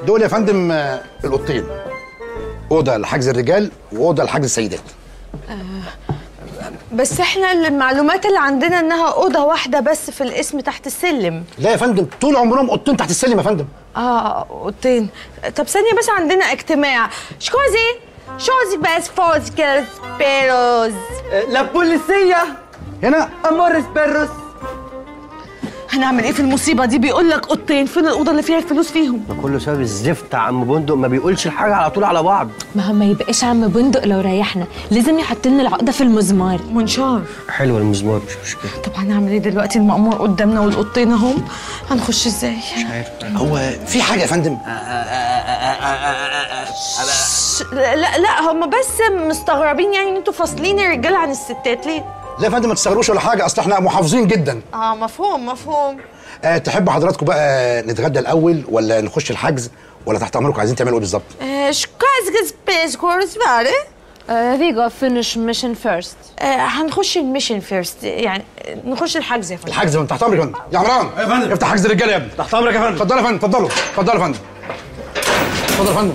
دول يا فندم آه، الاوضتين اوضه لحجز الرجال واوضه لحجز السيدات بس احنا المعلومات اللي عندنا انها اوضه واحده بس في الاسم تحت السلم لا يا فندم طول عمرهم اوضتين تحت السلم يا فندم اه اوضتين طب ثانيه بس عندنا اجتماع شكوزي شوزي بس فوز كده بيروز لا بوليسية هنا امورس بيروس هنعمل ايه في المصيبه دي بيقول لك اوضتين فين الاوضه اللي فيها الفلوس فيهم ده كله سبب الزفت يا عم بندق ما بيقولش الحاجة على طول على بعض ما هو ما يبقاش عم بندق لو ريحنا لازم يحط لنا العقده في المزمار منشار حلوة المزمار مش مشكلة طب هنعمل ايه دلوقتي المأمور قدامنا والاوضتين اهم هنخش ازاي هو في حاجه يا فندم لا لا, لا هم بس مستغربين يعني ان انتوا فاصلين الرجاله عن الستات ليه لا يا فندم ما تستغروش ولا حاجه اصل احنا محافظين جدا اه مفهوم مفهوم أه تحبوا حضراتكم بقى نتغدى الاول ولا نخش الحجز ولا تحت امركم عايزين تعملوا ايه بالظبط شكاز سبيس كورس باري we go finish mission first هنخش الميشن فيرست يعني نخش الحجز يا فندم الحجز من تحت امرك يا فندم يا عمران يا فندم. افتح حجز الرجاله يا ابني تحت امرك يا فندم اتفضلوا يا فندم اتفضلوا اتفضلوا يا فندم اتفضل يا فندم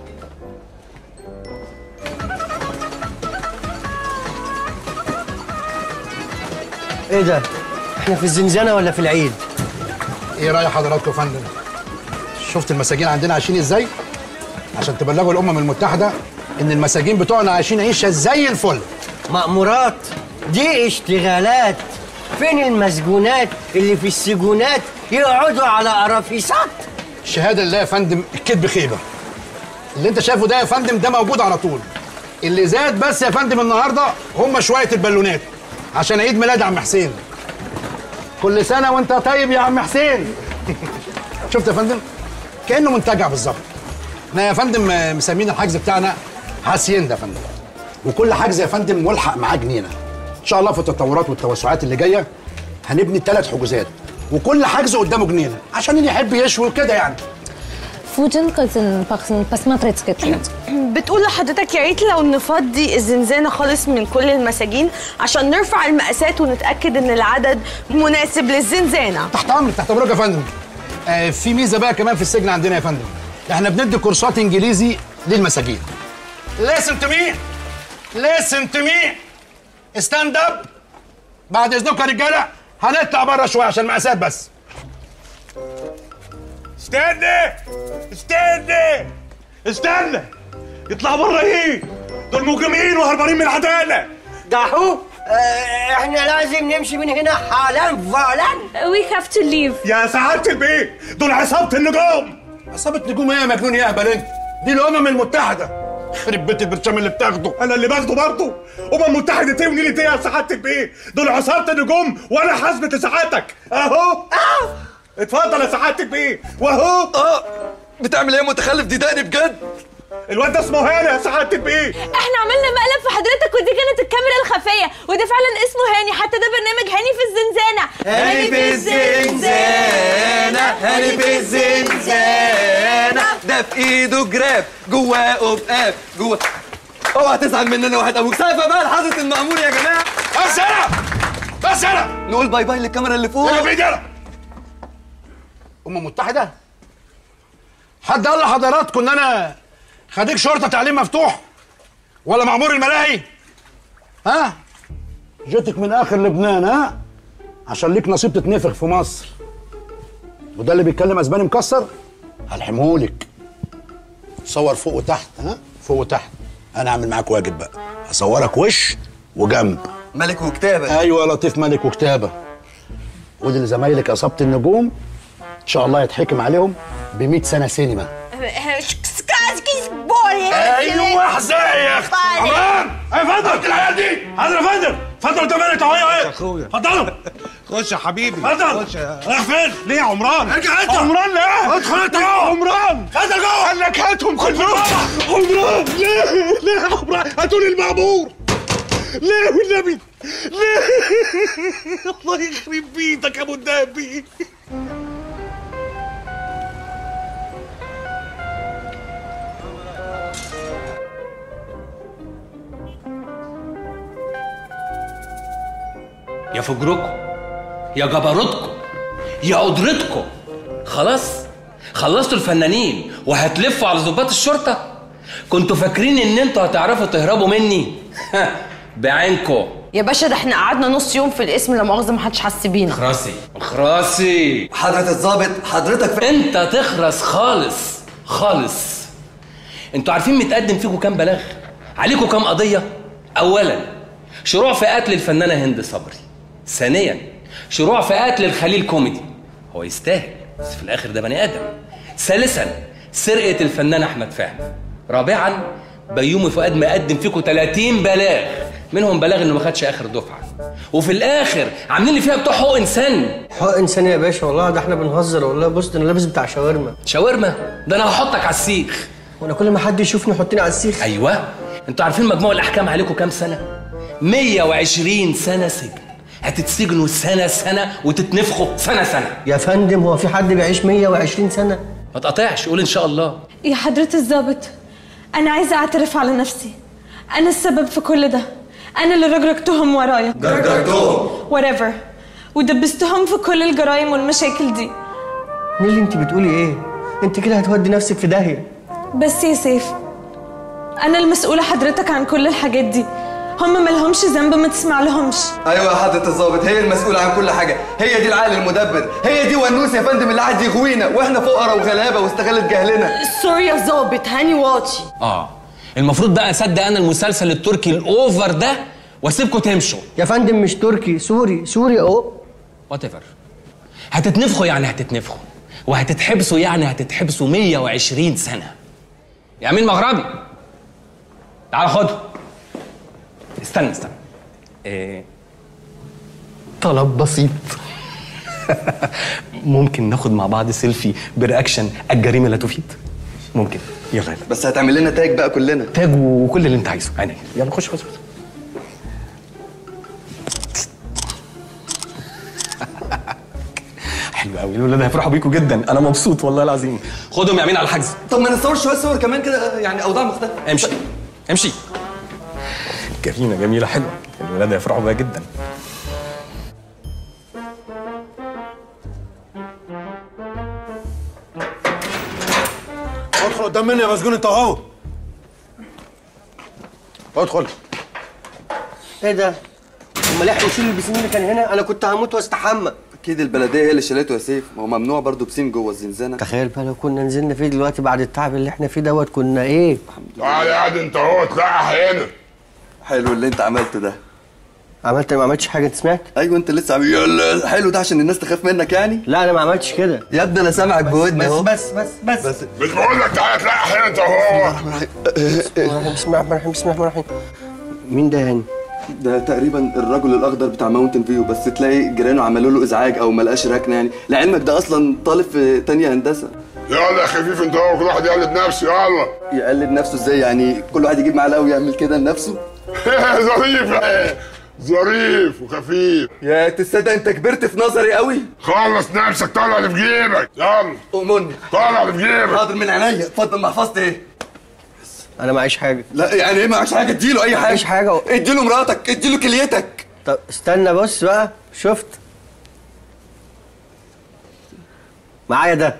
ايه ده؟ احنا في الزنزانة ولا في العيد؟ ايه راي حضراتكم يا فندم شفت المساجين عندنا عايشين ازاي عشان تبلغوا الامم المتحده ان المساجين بتوعنا عايشين عيشه زي الفل مأمورات دي اشتغالات فين المسجونات اللي في السجونات يقعدوا على قرافيسات الشهاده لله يا فندم الكذب خيبه اللي انت شايفه ده يا فندم ده موجود على طول اللي زاد بس يا فندم النهارده هم شويه البالونات عشان عيد ميلاد عم حسين كل سنه وانت طيب يا عم حسين شفت يا فندم كانه منتجع بالظبط احنا يا فندم آه، مسمين الحجز بتاعنا هاسيندا يا فندم وكل حجز يا فندم ملحق معاه جنينه ان شاء الله في التطورات والتوسعات اللي جايه هنبني ثلاث حجوزات وكل حجز قدامه جنينه عشان اللي يحب يشوي وكده يعني فوجن كنتن باخن بس ما تريد سكتلند بتقول لحضرتك يا ريت لو نفضي الزنزانه خالص من كل المساجين عشان نرفع المقاسات ونتاكد ان العدد مناسب للزنزانه تحت امرك تحت امرك يا فندم آه في ميزه بقى كمان في السجن عندنا يا فندم احنا بندي كورسات انجليزي للمساجين listen to me listen to me stand up بعد اذنكم يا رجاله هنطلع بره شويه عشان المقاسات بس استنى استنى استنى يطلع بره ايه دول مجرمين وهربانين من العداله دحو اه احنا لازم نمشي من هنا حالا فعلا we have to leave يا سعاده البيت دول عصابه النجوم عصابه نجوم ايه يا مجنون يا اهبل انت دي الامم المتحده خرب بيت البرشام اللي بتاخده انا اللي باخده برضه امم متحده ايه ونيلة ايه يا سعاده البيت دول عصابه النجوم وانا حاسبه سعادتك اهو اه اتفضل يا سعاده البيت واهو اه بتعمل ايه يا متخلف دي دقني بجد الواد ده اسمه هاني يا سعاده البيت احنا عملنا مقلب في حضرتك ودي كانت الكاميرا الخفيه وده فعلا اسمه هاني حتى ده برنامج هاني في الزنزانه هاني في الزنزانة هاني في الزنزانة ده في ايده جراب جواه قبقاب جواه اوعى تزعل مننا واحد ابوك سقفه بقى لحضرة المأمور يا جماعة بس هنا بس هنا نقول باي باي للكاميرا اللي فوق يلا بايدي يلا امم متحده حد قال لحضراتكم ان انا خريج شرطه تعليم مفتوح ولا مأمور الملاهي ها جيتك من اخر لبنان ها عشان ليك نصيب تتنفخ في مصر وده اللي بيتكلم اسباني مكسر هلحمهولك صور فوق وتحت ها فوق وتحت انا هعمل معاك واجب بقى هصورك وش وجنب ملك وكتابة ايوه يا لطيف ملك وكتابه ودي لزمايلك عصابه النجوم ان شاء الله يتحكم عليهم ب 100 سنه سينما سكازكيز بوري ايوه احزائي يا اخي عمران يا فندم العيال دي حاضر يا فندم اتفضل تمام تعالى ايه اخويا. اتفضلوا خش يا حبيبي اتفضل خش يا رايح فين؟ ليه يا عمران؟ ارجع انت. عمران ليه؟ ادخل انت يا عمران اتفضل جوه قال لك هاتهم كلهم عمران ليه؟ ليه يا عمران؟ هاتوا لي المأمور ليه والنبي؟ ليه؟ الله يخرب بيتك يا ابو الدهبي يا فجركم يا جبروتكم يا قدرتكم خلاص خلصتوا الفنانين وهتلفوا على ضباط الشرطه كنتوا فاكرين ان انتوا هتعرفوا تهربوا مني بعينكم يا باشا ده احنا قعدنا نص يوم في الاسم لا مؤاخذه ما حدش حس بينا خراسي خراسي حضرة الضابط حضرتك في... انت تخرس خالص خالص انتوا عارفين متقدم فيكم كام بلاغ عليكم كام قضيه اولا شروع في قتل الفنانه هند صبري ثانيا شروع في قتل الخليل كوميدي هو يستاهل بس في الاخر ده بني ادم ثالثا سرقه الفنان احمد فهمي رابعا بيومي فؤاد مقدم فيكم 30 بلاغ منهم بلاغ انه ما خدش اخر دفعه وفي الاخر عاملين لي فيها بتوع حقوق انسان حق انساني يا باشا والله ده احنا بنهزر والله بص ده انا لابس بتاع شاورما شاورما ده انا هحطك على السيخ وانا كل ما حد يشوفني يحطني على السيخ ايوه انتوا عارفين مجموع الاحكام عليكم كام سنه 120 سنه سجن هتتسجنوا سنه سنه وتتنفخوا سنه سنه يا فندم هو في حد بيعيش 120 سنه ما تقطعش قول ان شاء الله يا حضرة الضابط أنا عايزة أعترف على نفسي أنا السبب في كل ده أنا اللي رجرجتهم ورايا جرجرتهم whatever ودبستهم في كل الجرايم والمشاكل دي نيلي انت بتقولي ايه انت كده هتودي نفسك في داهيه بس يا سيف أنا المسؤولة حضرتك عن كل الحاجات دي هم ملهمش ذنب ما تسمع لهمش ايوه يا حضرة الضابط هي المسؤولة عن كل حاجة هي دي العقل المدبر هي دي ونوس يا فندم اللي قاعد يغوينا واحنا فقراء وغلابة واستغلت جهلنا سوري يا ظابط هاني واطي اه المفروض بقى اصدق انا المسلسل التركي الاوفر ده واسيبكم تمشوا يا فندم مش تركي سوري سوري اهو وات ايفر هتتنفخوا يعني هتتنفخوا وهتتحبسوا يعني هتتحبسوا 120 سنه يا امين مغربي تعال خده استنى استنى إيه طلب بسيط ممكن ناخد مع بعض سيلفي برياكشن الجريمه لا تفيد ممكن يلا يلا بس هتعمل لنا تاج بقى كلنا تاج وكل اللي انت عايزه عينيا يلا خش خش خش. حلو قوي الولاد هيفرحوا بيكوا جدا انا مبسوط والله العظيم خدهم يا امين على الحجز طب ما نصور شوية صور كمان كده يعني اوضاع مختلفة امشي امشي جميلة جميلة حلوة الولاد هيفرحوا بيها جدا ادخل قدام مني يا مسجون انت اهو ادخل ايه ده امال احنا نشيل البسين اللي كان هنا انا كنت هموت واستحمى اكيد البلدية هي اللي شالته يا سيف ما هو ممنوع برضه بسين جوه الزنزانة تخيل بقى لو كنا نزلنا فيه دلوقتي بعد التعب اللي احنا فيه دوت كنا ايه تعالى قاعد انت اهو تلاقي هنا حلو اللي انت عملته ده عملت ما عملتش حاجه انت سمعت ايوه انت لسه عامل يلا حلو ده عشان الناس تخاف منك يعني لا انا ما عملتش كده يا ابني انا سامعك بودني اهو بس بس بس بس مش بقول لك تعالى تلاقي هنا انت اهو بسم الله الرحمن الرحيم بسم الله الرحمن الرحيم مين ده هاني ده تقريبا الرجل الاخضر بتاع ماونتن فيو بس تلاقي جيرانه عملوا له ازعاج او ما لقاش ركنه يعني لعلمك ده اصلا طالب في تانية هندسه يلا يا خفيف انت اهو كل واحد يقلد نفسه يلا يقلد نفسه ازاي يعني كل واحد يجيب معلقه ويعمل كده لنفسه ظريف ايه ظريف وخفيف يا تصدق انت كبرت في نظري قوي خلص نفسك طلع اللي في جيبك يلا امني طلع اللي في جيبك حاضر من عينيا اتفضل محفظتي ايه انا معيش حاجه لا يعني ايه معكش حاجه اديله اي حاجه معيش حاجة. اديله مراتك اديله كليتك طب استنى بص بقى شفت معايا ده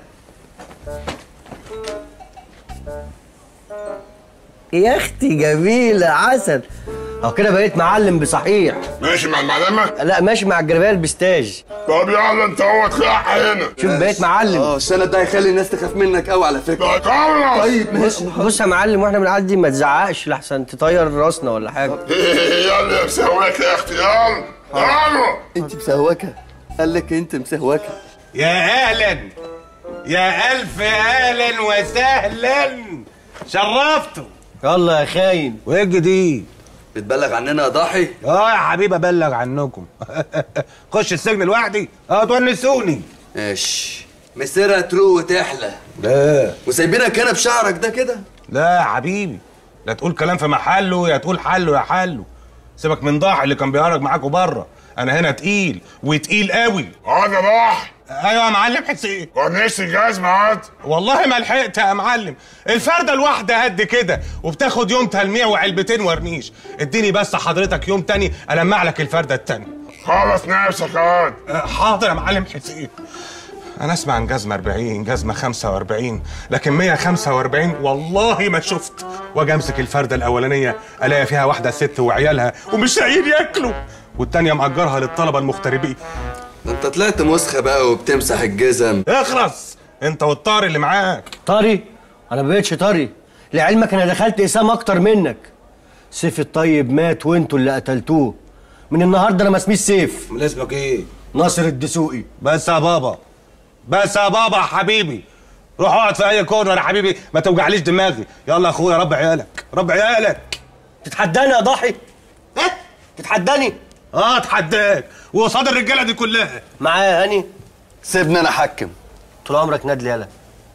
يا اختي جميلة عسل اهو كده بقيت معلم بصحيح ماشي مع المعلمه لا ماشي مع الجربيه البستاج طب يلا انت اهو تلاقي هنا شوف بقيت معلم اه الشنب ده هيخلي الناس تخاف منك قوي على فكره خلص طيب ماشي بص يا معلم واحنا بنعدي ما تزعقش لحسن تطير راسنا ولا حاجه يلا يا مساواك يا اختي يلا يلا انت مسهوكه قال لك انت مسهوكه يا اهلا يا الف اهلا وسهلا شرفتوا يلا يا خاين وايه الجديد بتبلغ عننا يا ضاحي اه يا حبيبي ابلغ عنكم خش السجن لوحدي اه تونسوني ماشي مسيرها تروق وتحلى لا وسايبينك هنا بشعرك ده كده لا يا حبيبي لا تقول كلام في محله يا تقول حله يا حله سيبك من ضاحي اللي كان بيهرج معاكوا بره انا هنا تقيل وتقيل قوي هذا ضاح ايوه يا معلم حسين ورنيش الجزمة هات والله ما لحقت يا معلم الفرده الواحده قد كده وبتاخد يوم تلميع وعلبتين ورنيش اديني بس حضرتك يوم تاني المع لك الفرده التانيه خلص نفسك هات أه، حاضر يا معلم حسين انا اسمع عن جزمه 40 جزمه 45 لكن 145 والله ما شفت واجي امسك الفرده الاولانيه الاقي فيها واحده ست وعيالها ومش لاقيين ياكلوا والتانيه مأجرها للطلبه المغتربين ده انت طلعت مسخه بقى وبتمسح الجزم اخرس انت والطاري اللي معاك طري انا ما بقتش طري لعلمك انا دخلت اسام اكتر منك سيف الطيب مات وانتوا اللي قتلتوه من النهارده انا ما اسميش سيف من اسمك ايه ناصر الدسوقي بس يا بابا بس يا بابا يا حبيبي روح اقعد في اي كورنر يا حبيبي ما توجعليش دماغي يلا يا اخويا رب عيالك رب عيالك تتحداني يا ضحي ايه تتحداني اه اتحداك وقصاد الرجاله دي كلها معايا يا هاني سيبني انا احكم طول عمرك نادل يالا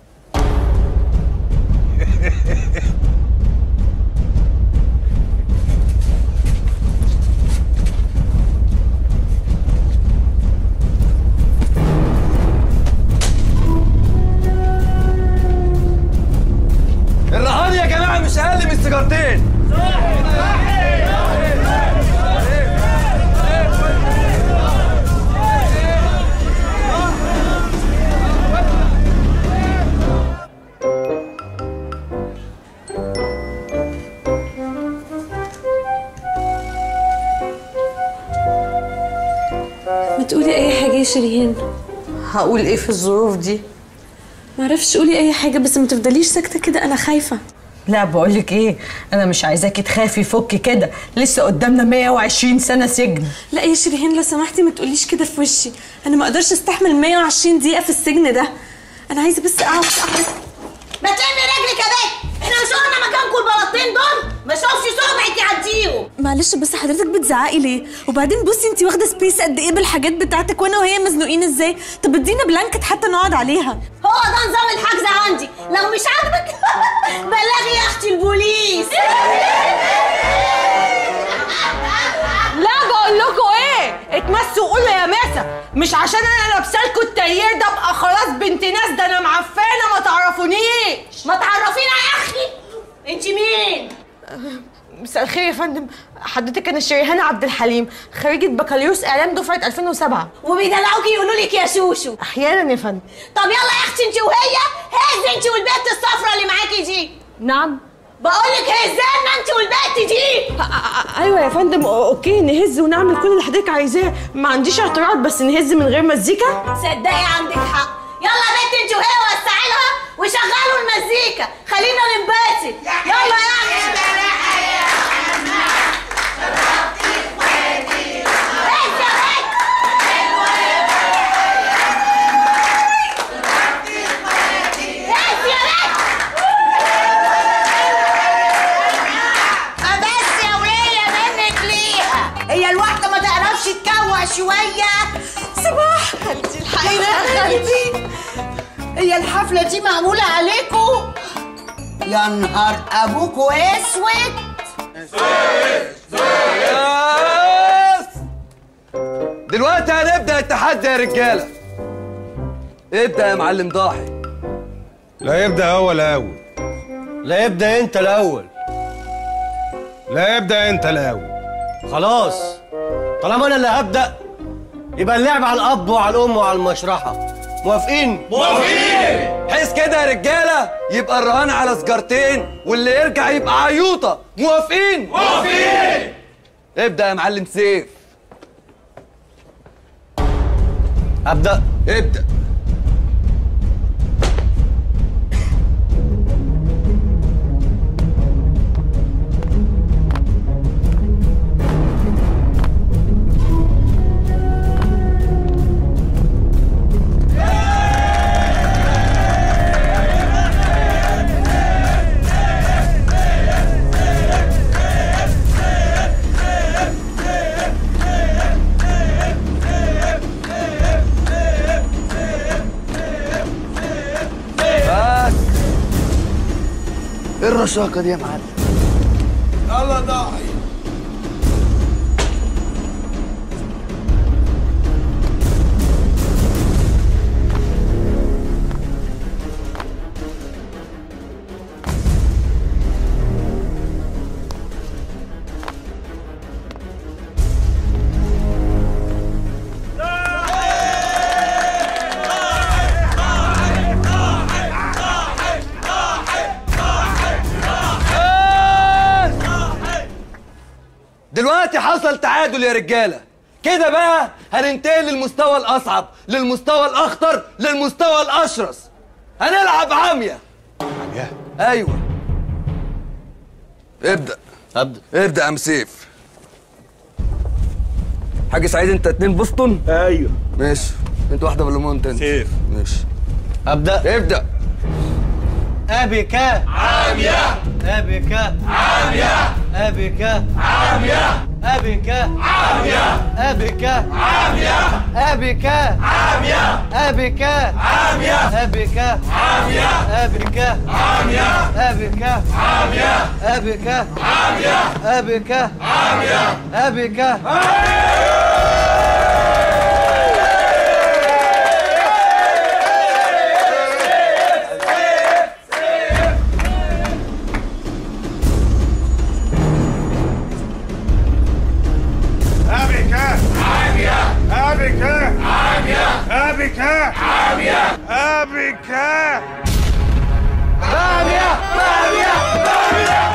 الرهان يا جماعه مش اقل من سيجارتين ما تقولي اي حاجه يا شيرين هقول ايه في الظروف دي معرفش قولي اي حاجه بس ما تفضليش ساكته كده انا خايفه لا بقولك ايه انا مش عايزاكي تخافي فكي كده لسه قدامنا 120 سنه سجن لا يا شيرين لو سمحتي ما تقوليش كده في وشي انا ما اقدرش استحمل 120 دقيقه في السجن ده انا عايزه بس اقعد اقعد ما تلمي رجلك يا بنت احنا مش قلنا مكانكم البلاطين دول ما شوفش صبعك يعديهم معلش بس حضرتك بتزعقي ليه وبعدين بصي انت واخده سبيس قد ايه بالحاجات بتاعتك وانا وهي مزنوقين ازاي طب ادينا بلانكت حتى نقعد عليها هو ده نظام الحجز عندي لو مش عاجبك بلغي يا اختي البوليس لا بقول لكم ايه اتمسوا قولوا يا ماسة مش عشان انا لابسالكوا التايير ده ابقى خلاص بنت ناس ده انا معفانه ما تعرفونيش ما تعرفينا يا اخي انت مين مساء الخير يا فندم حضرتك انا شريهان عبد الحليم خريجه بكالوريوس اعلام دفعه 2007 وبيدلعوكي يقولوا لك يا شوشو احيانا يا فندم طب يلا يا اختي انت وهي هز انت والبنت الصفرا اللي معاكي دي نعم بقول لك هزانا انت والبنت دي ايوه يا فندم اوكي نهز ونعمل كل اللي حضرتك عايزاه ما عنديش اعتراض بس نهز من غير مزيكا صدقي عندك حق يلا يا بنت انت وهي وسعي لها وشغلوا المزيكا خلينا ننبسط يلا يا اختي بس يا ولية منك ليها هي الواحدة ما تعرفش تكوع شوية صباح خالتي الحقيقة يا خالتي هي الحفلة دي معمولة عليكم يا نهار أبوكوا أسود يس دلوقتي هنبدا التحدي يا رجاله ابدا يا معلم ضاحي لا يبدا هو الاول لا يبدا انت الاول لا يبدا انت الاول خلاص طالما انا اللي هبدا يبقى اللعب على الاب وعلى الام وعلى المشرحه موافقين حس كده يا رجاله يبقى الرهان على سجارتين واللي يرجع يبقى عيوطه موافقين موافقين ابدا يا معلم سيف ابدا ابدا بس ايه الرشاقه دي يا معلم يلا ضاحي دلوقتي حصل تعادل يا رجاله كده بقى هننتقل للمستوى الاصعب للمستوى الاخطر للمستوى الاشرس هنلعب عمية عمية ايوه ابدا ابدا ابدا يا ام سيف حاج سعيد انت اتنين بوسطن ايوه ماشي انت واحده بالليمون انت سيف ماشي ابدا ابدا ابك عاميه ابك عاميه ابك عاميه ابك عاميه ابك عاميه ابك عاميه ابك عاميه ابك عاميه ابك عاميه ابك عاميه ابك عاميه ابك عاميه ابك أبك عامية أبك عامية أبك عامية أبك عامية عامية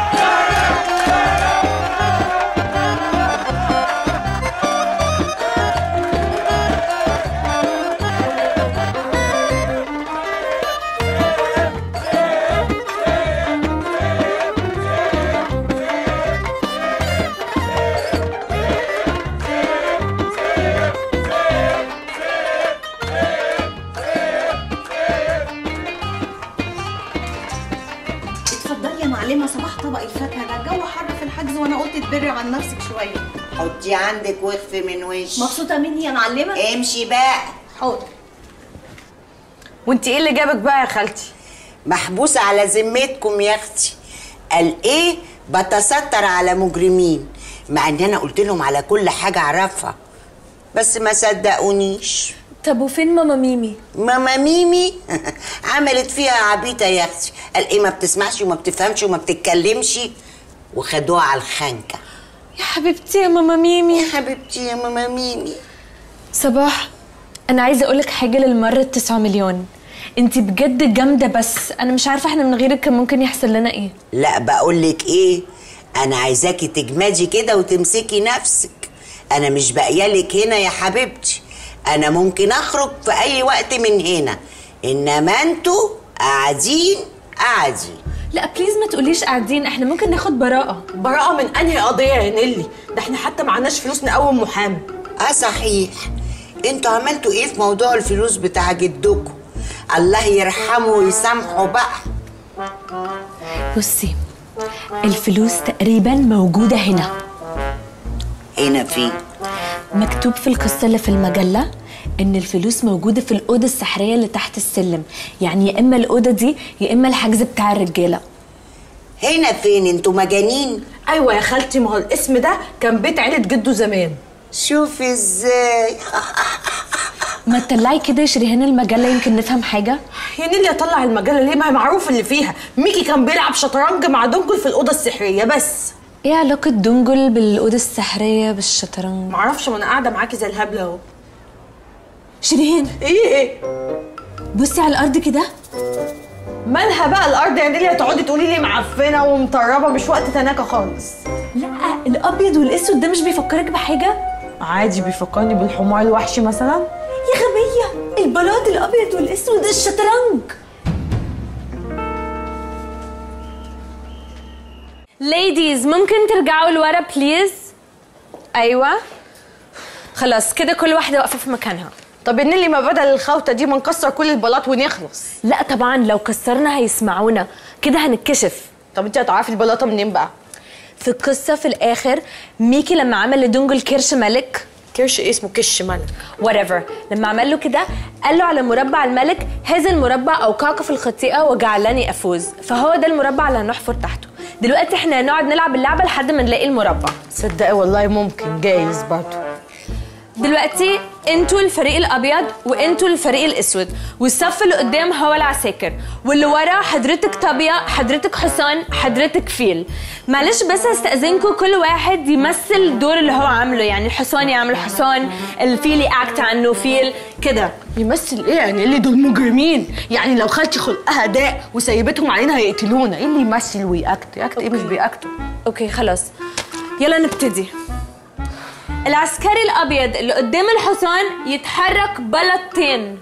اتفضلي يا معلمه صباح طبق الفاكهه ده الجو حر في الحجز وانا قلت تبري عن نفسك شويه حطي عندك واخفي من وشي مبسوطه مني يا معلمه امشي بقى حاضر وانت ايه اللي جابك بقى يا خالتي محبوسة على ذمتكم يا اختي قال ايه بتستر على مجرمين مع ان انا قلت لهم على كل حاجة اعرفها بس ما صدقونيش طب وفين ماما ميمي ماما ميمي عملت فيها عبيطة يا اختي قال ايه ما بتسمعش وما بتفهمش وما بتتكلمش وخدوها على الخنكة يا حبيبتي يا ماما ميمي يا حبيبتي يا ماما ميمي صباح انا عايزه اقولك حاجه للمره التسعة مليون انتي بجد جامده بس انا مش عارفه احنا من غيرك كان ممكن يحصل لنا ايه لا بقولك ايه انا عايزاكي تجمدي كده وتمسكي نفسك انا مش باقيالك هنا يا حبيبتي انا ممكن اخرج في اي وقت من هنا انما انتوا قاعدين قاعدين لا بليز ما تقوليش قاعدين احنا ممكن ناخد براءه براءة من انهي قضية يا نيلي ده احنا حتى معناش فلوس نقوم محامي اه صحيح انتوا عملتوا ايه في موضوع الفلوس بتاع جدكم الله يرحمه ويسامحه بقى بصي الفلوس تقريبا موجوده هنا هنا فين مكتوب في القصه اللي في المجله ان الفلوس موجوده في الاوضه السحريه اللي تحت السلم يعني يا اما الاوضه دي يا اما الحجز بتاع الرجاله هنا فين انتوا مجانين ايوه يا خالتي ما هو الاسم ده كان بيت عيلة جده زمان شوفي ازاي ما تطلعي كده يا شريهان المجله يمكن نفهم حاجه يا نيلي اطلع المجله ليه ما هي معروف اللي فيها ميكي كان بيلعب شطرنج مع دونجل في الاوضه السحريه بس ايه علاقه دونجل بالاوضه السحريه بالشطرنج معرفش ما انا قاعده معاكي زي الهبله اهو شريهان ايه بصي على الارض كده مالها بقى الارض يا نيلي هتقعدي تقولي لي معفنه ومطربه مش وقت تناكه خالص لا الابيض والاسود ده مش بيفكرك بحاجه عادي بيفكرني بالحمار الوحشي مثلا يا غبيه البلاط الابيض والاسود الشطرنج ليديز ممكن ترجعوا لورا بليز ايوه خلاص كده كل واحده واقفه في مكانها طب يا نيلي ما بدل الخوته دي ما نكسر كل البلاط ونخلص لا طبعا لو كسرنا هيسمعونا كده هنتكشف طب انت هتعرفي البلاطه منين بقى في القصه في الاخر ميكي لما عمل لدونجل كرش ملك كرش ايه اسمه كش ملك whatever لما عمل له كده قال له على مربع الملك هذا المربع اوقعك في الخطيئه وجعلني افوز فهو ده المربع اللي هنحفر تحته دلوقتي احنا هنقعد نلعب اللعبه لحد ما نلاقي المربع صدقي والله ممكن جايز برضه دلوقتي انتوا الفريق الابيض وانتوا الفريق الاسود والصف اللي قدام هو العساكر واللي ورا حضرتك طابيه حضرتك حصان حضرتك فيل معلش بس هستاذنكم كل واحد يمثل الدور اللي هو عامله يعني الحصان يعمل حصان الفيل ياكت عنه فيل كده يمثل ايه يعني اللي دول مجرمين يعني لو خالتي خلقها داء وسيبتهم علينا هيقتلونا ايه اللي يمثل ويأكت يأكت ايه مش بيأكتوا اوكي خلاص يلا نبتدي العسكري الابيض اللي قدام الحصان يتحرك بلطتين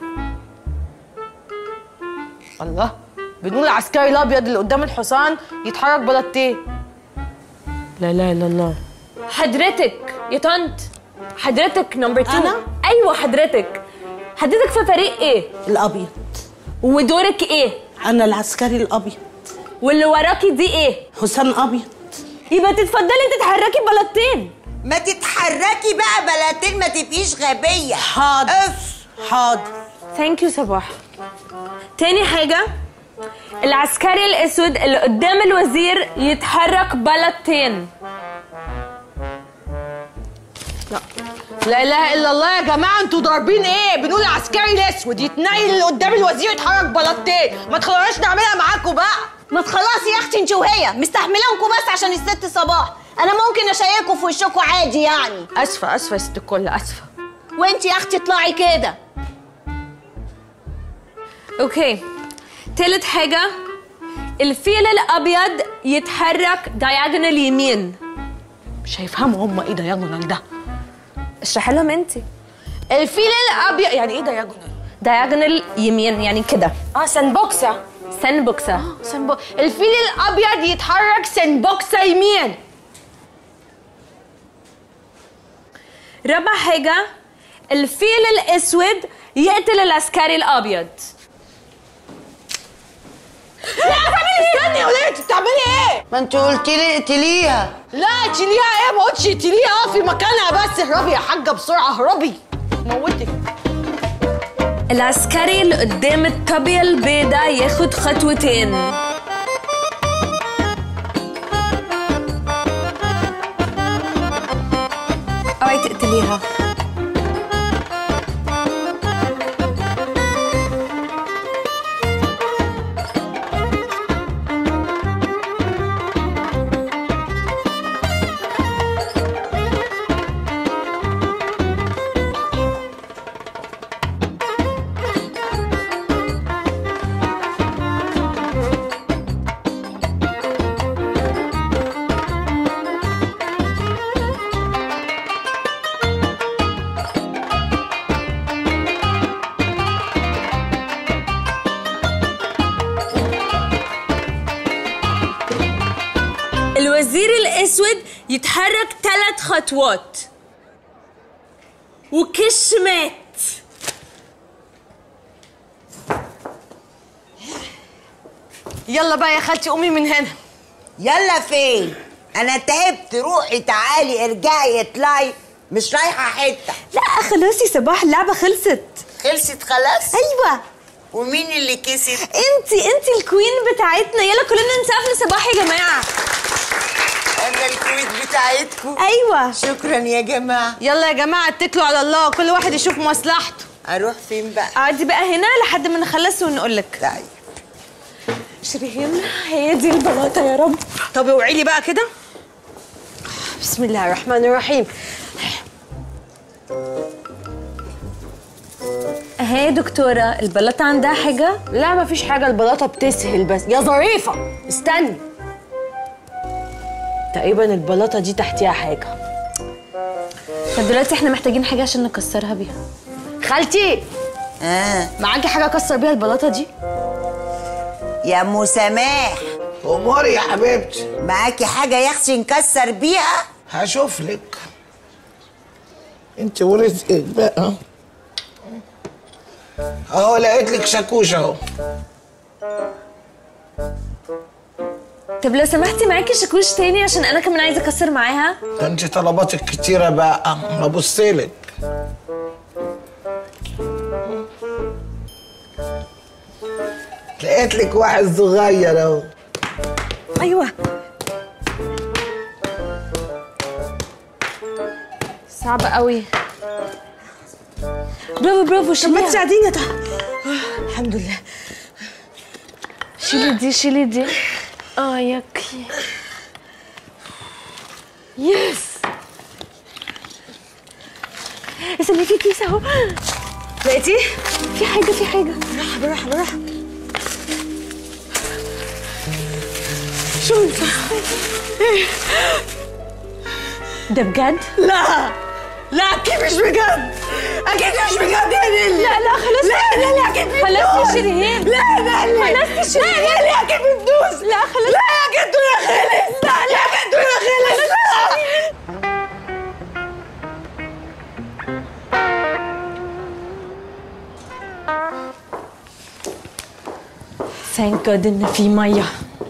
الله بنقول العسكري الابيض اللي قدام الحصان يتحرك بلطتين لا اله الا الله حضرتك يا طنط حضرتك نمبر 2 أنا؟ ايوه حضرتك حضرتك في فريق ايه الابيض ودورك ايه انا العسكري الابيض واللي وراكي دي ايه حسام ابيض يبقى تتفضلي تتحركي بلطتين ما تتحركي بقى بلاتين ما تبقيش غبيه حاضر اف حاضر ثانك يو صباح تاني حاجة العسكري الأسود اللي قدام الوزير يتحرك بلطتين لا اله الا الله يا جماعه انتوا ضاربين ايه بنقول العسكري الاسود يتنيل اللي قدام الوزير يتحرك بلطتين ما تخلوناش نعملها معاكم بقى ما تخلصي يا اختي انت وهي مستحملانكم بس عشان الست صباح انا ممكن اشيكوا في وشكوا عادي يعني اسفه اسفه يا ست الكل اسفه وانت يا اختي اطلعي كده اوكي تالت حاجة الفيل الأبيض يتحرك دايجونال يمين مش هيفهموا هم ايه دايجونال ده اشرحي لهم انت الفيل الابيض يعني ايه دايجونال دايجونال يمين يعني كده اه سنبوكسه سنبوكسة سنبو... الفيل الابيض يتحرك سنبوكسه يمين رابع حاجة الفيل الأسود يقتل العسكري الأبيض لا استني يا ولاد بتعملي ايه ما انت قلت لي اقتليها لا تشيليها ايه ما قلتش تشيليها في مكانها بس اهربي يا حاجه بسرعه اهربي موتك العسكري اللي قدام الطابية البيضاء ياخد خطوتين اوعي تقتليها الوزير الأسود يتحرك ثلاث خطوات وكش مات يلا بقى يا خالتي قومي من هنا يلا فين انا تعبت روحي تعالي ارجعي اطلعي مش رايحه حته لا خلاص يا صباح اللعبة خلصت خلصت خلاص أيوة ومين اللي كسب انتي انتي الكوين بتاعتنا يلا كلنا نسقف لصباح يا جماعة انا الكويت بتاعتكم أيوة شكرا يا جماعه يلا يا جماعه اتكلوا على الله كل واحد يشوف مصلحته اروح فين بقى قعدي بقى هنا لحد ما نخلص ونقول لك طيب شيرين هي دي البلاطة يا رب طب اوعي لي بقى كده بسم الله الرحمن الرحيم اهي يا دكتورة البلاطة عندها حاجة لا مفيش حاجه البلاطه بتسهل بس يا ظريفه استني تقريبا البلاطه دي تحتيها حاجه طب دلوقتي احنا محتاجين حاجة عشان نكسرها بيها خالتي اه معاكي حاجه اكسر بيها البلاطه دي يا ام سماح اموري يا حبيبتي معاكي حاجه يا اختي نكسر بيها هشوف لك انت ورزقك بقى اهو لقيت لك شاكوش اهو طب لو سمحتي معاكي شاكوش تاني عشان انا كمان عايزة اكسر معاها ده انت طلباتك كتيره بقى ببصلك لقيت لك واحد صغير اهو ايوه صعبة قوي برافو برافو طب ما شيليها تساعديني طب الحمد لله شيلي دي شيلي دي اه ياكي يس استني في كيس اهو لقيتيه في حاجة في حاجة بالراحه بالراحه بالراحه شو ده بجد؟ لا لا اكيد مش بجد اكيد مش بجد يا نيلي لا لا خلاص لا لا لا اكيد بتدوس خلاص يا شيرين لا لا لا خلاص يا شيرين لا لا اكيد بتدوس لا خلاص لا يا جدو يا خالد لا لا يا جدو يا خالد ثانك جاد ان في ميه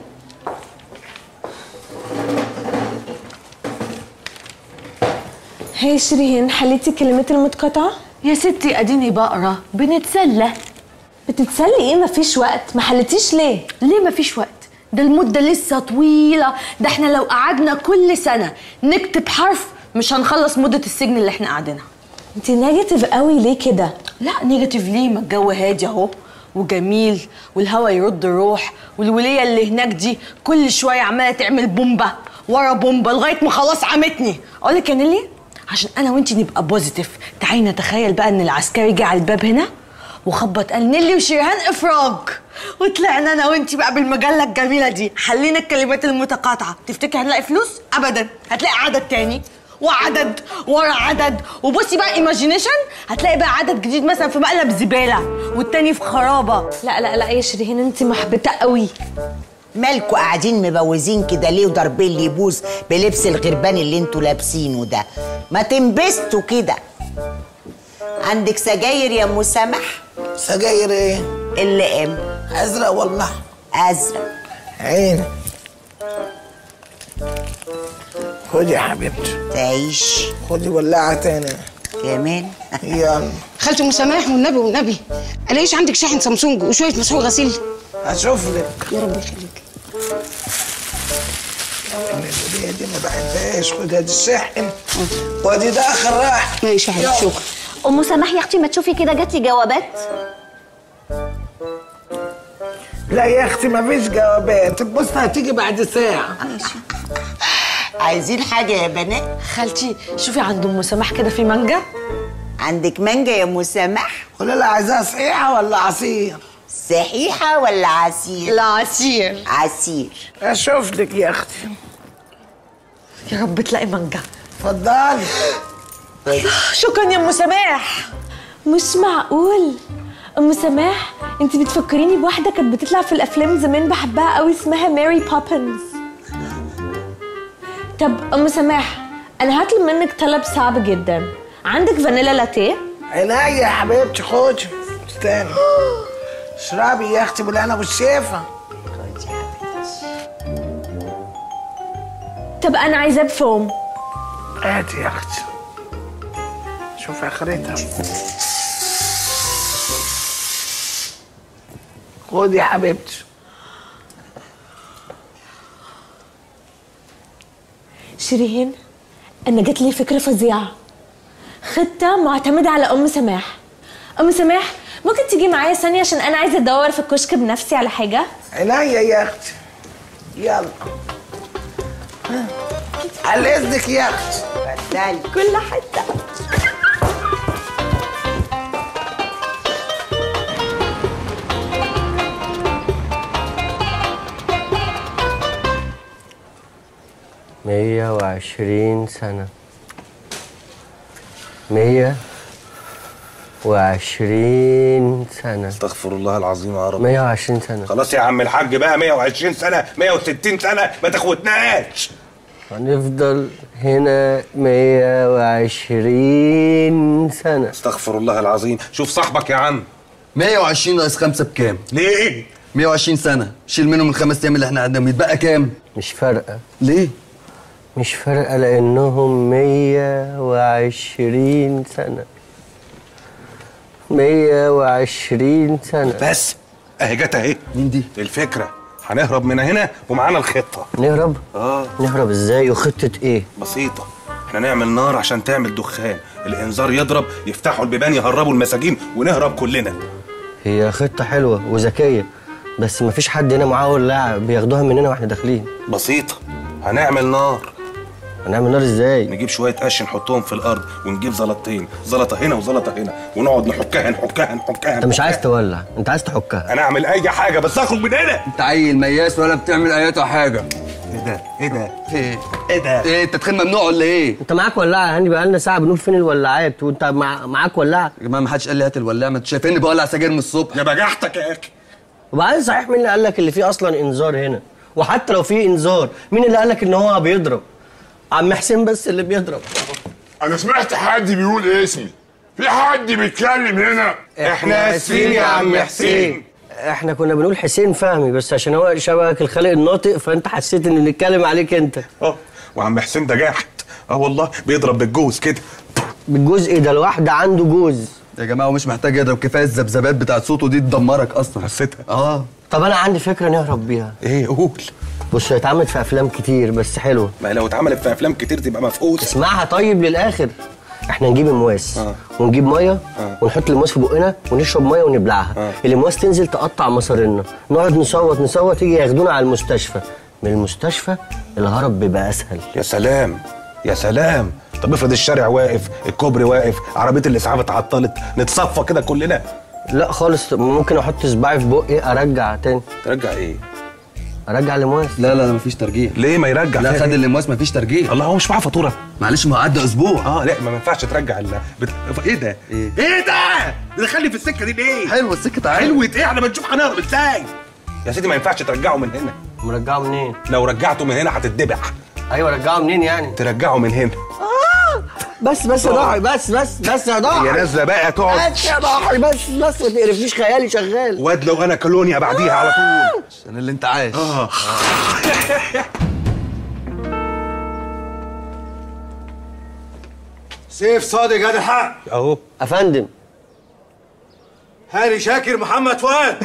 هي شيرين حليتي كلمة المتقطعة؟ يا ستي اديني بقرا بنتسلى بتتسلي ايه مفيش وقت ما حلتيش ليه؟ ليه مفيش وقت ده المدة لسه طويلة ده احنا لو قعدنا كل سنة نكتب حرف مش هنخلص مدة السجن اللي احنا قاعدينها انت نيجاتيف قوي ليه كده؟ لا نيجاتيف ليه ما الجو هادي اهو وجميل والهوا يرد الروح والولية اللي هناك دي كل شوية عمالة تعمل بومبا ورا بومبا لغاية ما خلاص عمتني اقول لك يا نيلي عشان انا وانتي نبقى بوزيتيف تعالي نتخيل بقى ان العسكري جه على الباب هنا وخبط قال نيلي وشيرهان افراج وطلعنا انا وانتي بقى بالمجله الجميله دي حلينا الكلمات المتقاطعه تفتكري هنلاقي فلوس ابدا هتلاقي عدد تاني وعدد ورا عدد وبصي بقى ايماجينيشن هتلاقي بقى عدد جديد مثلا في مقلب زباله والتاني في خرابه لا لا لا يا شيرين انت محبطة قوي مالكوا قاعدين مبوزين كده ليه وضاربين لي بوز بلبس الغربان اللي انتوا لابسينه ده ما تنبسطوا كده عندك سجاير يا ام سمح سجاير ايه؟ اللي ام ازرق والله ازرق عيني خدي يا حبيبتي تعيش خدي ولاعة تاني كمان يلا خالتي ام سماح والنبي والنبي الاقيش عندك شاحن سامسونج وشويه مسحوق غسيل اشوف لك يا رب يخليك الهدية دي ما بحبهاش خدها دي الشاحن ودي ده اخر راح ماشي يا حبيبتي شكرا ام سماح يا اختي ما تشوفي كده جات لي جوابات لا يا اختي ما فيش جوابات بص هتيجي بعد ساعة عايزين حاجه يا بنات خالتي شوفي عند ام سماح كده في مانجا عندك مانجا يا ام سمح قولي لها عايزاها صحيحة ولا عصير صحيحه ولا عصير لا عصير عصير اشوف لك يا اختي يا رب تلاقي مانجا اتفضلي شكرا يا ام سماح مش معقول ام سماح انت بتفكريني بواحده كانت بتطلع في الافلام زمان بحبها قوي اسمها ماري بوبنز طب ام سماح انا هطلب منك طلب صعب جدا عندك فانيلا لاتيه عينيا يا حبيبتي خدي استني اشربي يا اختي بالهنا والشفا طب انا عايزاه بفوم هاتي يا اختي شوف اخرتها خدي يا حبيبتي شيرين انا جات لي فكره فظيعه خطه معتمده على ام سماح ام سماح ممكن تيجي معايا ثانيه عشان انا عايزه ادور في الكشك بنفسي على حاجه عينيا يا اختي يلا ها. على اذنك يا اختي اتفضلي كل حته مية وعشرين سنة مية وعشرين سنة استغفر الله العظيم يا رب مية وعشرين سنة خلاص يا عم الحاج بقى 120 سنة 160 سنة ما تاخدناش هنفضل هنا مية وعشرين سنة استغفر الله العظيم شوف صاحبك يا عم 120 ناقص 5 بكام؟ ليه؟ 120 سنة شيل منهم الخمس أيام اللي احنا قعدناهم يتبقى كام؟ مش فارقة ليه؟ مش فارقة لأنهم مية وعشرين سنة مية وعشرين سنة بس اهي جت اهي مين دي؟ الفكرة هنهرب من هنا ومعانا الخطة نهرب؟ اه نهرب ازاي وخطة ايه؟ بسيطة احنا نعمل نار عشان تعمل دخان الانذار يضرب يفتحوا البيبان يهربوا المساجين ونهرب كلنا هي خطة حلوة وذكية بس مفيش حد هنا معاه ولاعة بياخدوها مننا واحنا داخلين بسيطة هنعمل نار هنعمل نار ازاي؟ نجيب شوية قش نحطهم في الأرض ونجيب زلطتين زلطة هنا وزلطة هنا ونقعد نحكها نحكها نحكها انت مش عايز تولع انت عايز تحكها أنا أعمل أي حاجة بس أخرج من هنا أنت عيل مياس ولا بتعمل أياتها حاجة ايه ده ايه ده في ايه ايه ده ايه التدخين ممنوع ولا ايه انت معاك ولاعه يا هاني بقالنا ساعه بنقول فين الولاعات وانت مع... معاك ولاعه يا جماعه ما حدش قال لي هات الولاعه ما انتوا شايفيني بولع سجاير من الصبح يا بجحتك يا اخي وبعدين صحيح مين اللي قال لك اللي فيه اصلا انذار هنا وحتى لو فيه انذار مين اللي قال لك ان هو بيضرب عم حسين بس اللي بيضرب انا سمعت حد بيقول اسمي في حد بيتكلم هنا احنا اسفين يا عم حسين احنا كنا بنقول حسين فهمي بس عشان هو شبهك الخالق الناطق فانت حسيت ان نتكلم عليك انت اه وعم حسين ده جاحد اه والله بيضرب بالجوز كده بالجزء ده الواحد عنده جوز يا جماعه ومش محتاج يضرب كفايه الذبذبات بتاعت صوته دي تدمرك اصلا حسيتها اه طب انا عندي فكره نهرب بيها ايه قول بص هي اتعملت في افلام كتير بس حلوه ما لو اتعملت في افلام كتير تبقى مفقوس اسمعها طيب للاخر احنا نجيب المواس آه. ونجيب ميه آه. ونحط المواس في بقنا ونشرب ميه ونبلعها آه. المواس تنزل تقطع مصارينا نقعد نصوت نصوت يجي ياخدونا على المستشفى من المستشفى الهرب بيبقى اسهل يا سلام يا سلام طب افرض الشارع واقف الكوبري واقف عربيه الاسعاف اتعطلت نتصفى كده كلنا لا خالص ممكن احط صباعي في بقي ارجع تاني ترجع ايه ارجع المواس لا لا لا مفيش ترجيع ليه ما يرجع لا فيها خد إيه؟ اللمواس مفيش ترجيع الله هو مش معاه فاتوره معلش ما هو عدى اسبوع اه لا ما ينفعش ترجع ال بت... ايه ده ايه ايه ده دخلني في السكه دي ليه حلوه السكه تعالى حلوه ايه احنا بنشوف هنهرب ازاي يا سيدي ما ينفعش ترجعه من هنا مرجعه منين لو رجعته من هنا هتتدبح ايوه رجعه منين يعني ترجعه من هنا بس بس يا ضاحي بس بس بس يا ضاحي يا نازله بقى تقعد بس يا ضاحي بس بس ما تقرفنيش خيالي شغال واد لو انا كولونيا بعديها على طول عشان اللي انت عايش اه سيف صادق هذا الحق اهو افندم هاني شاكر محمد فؤاد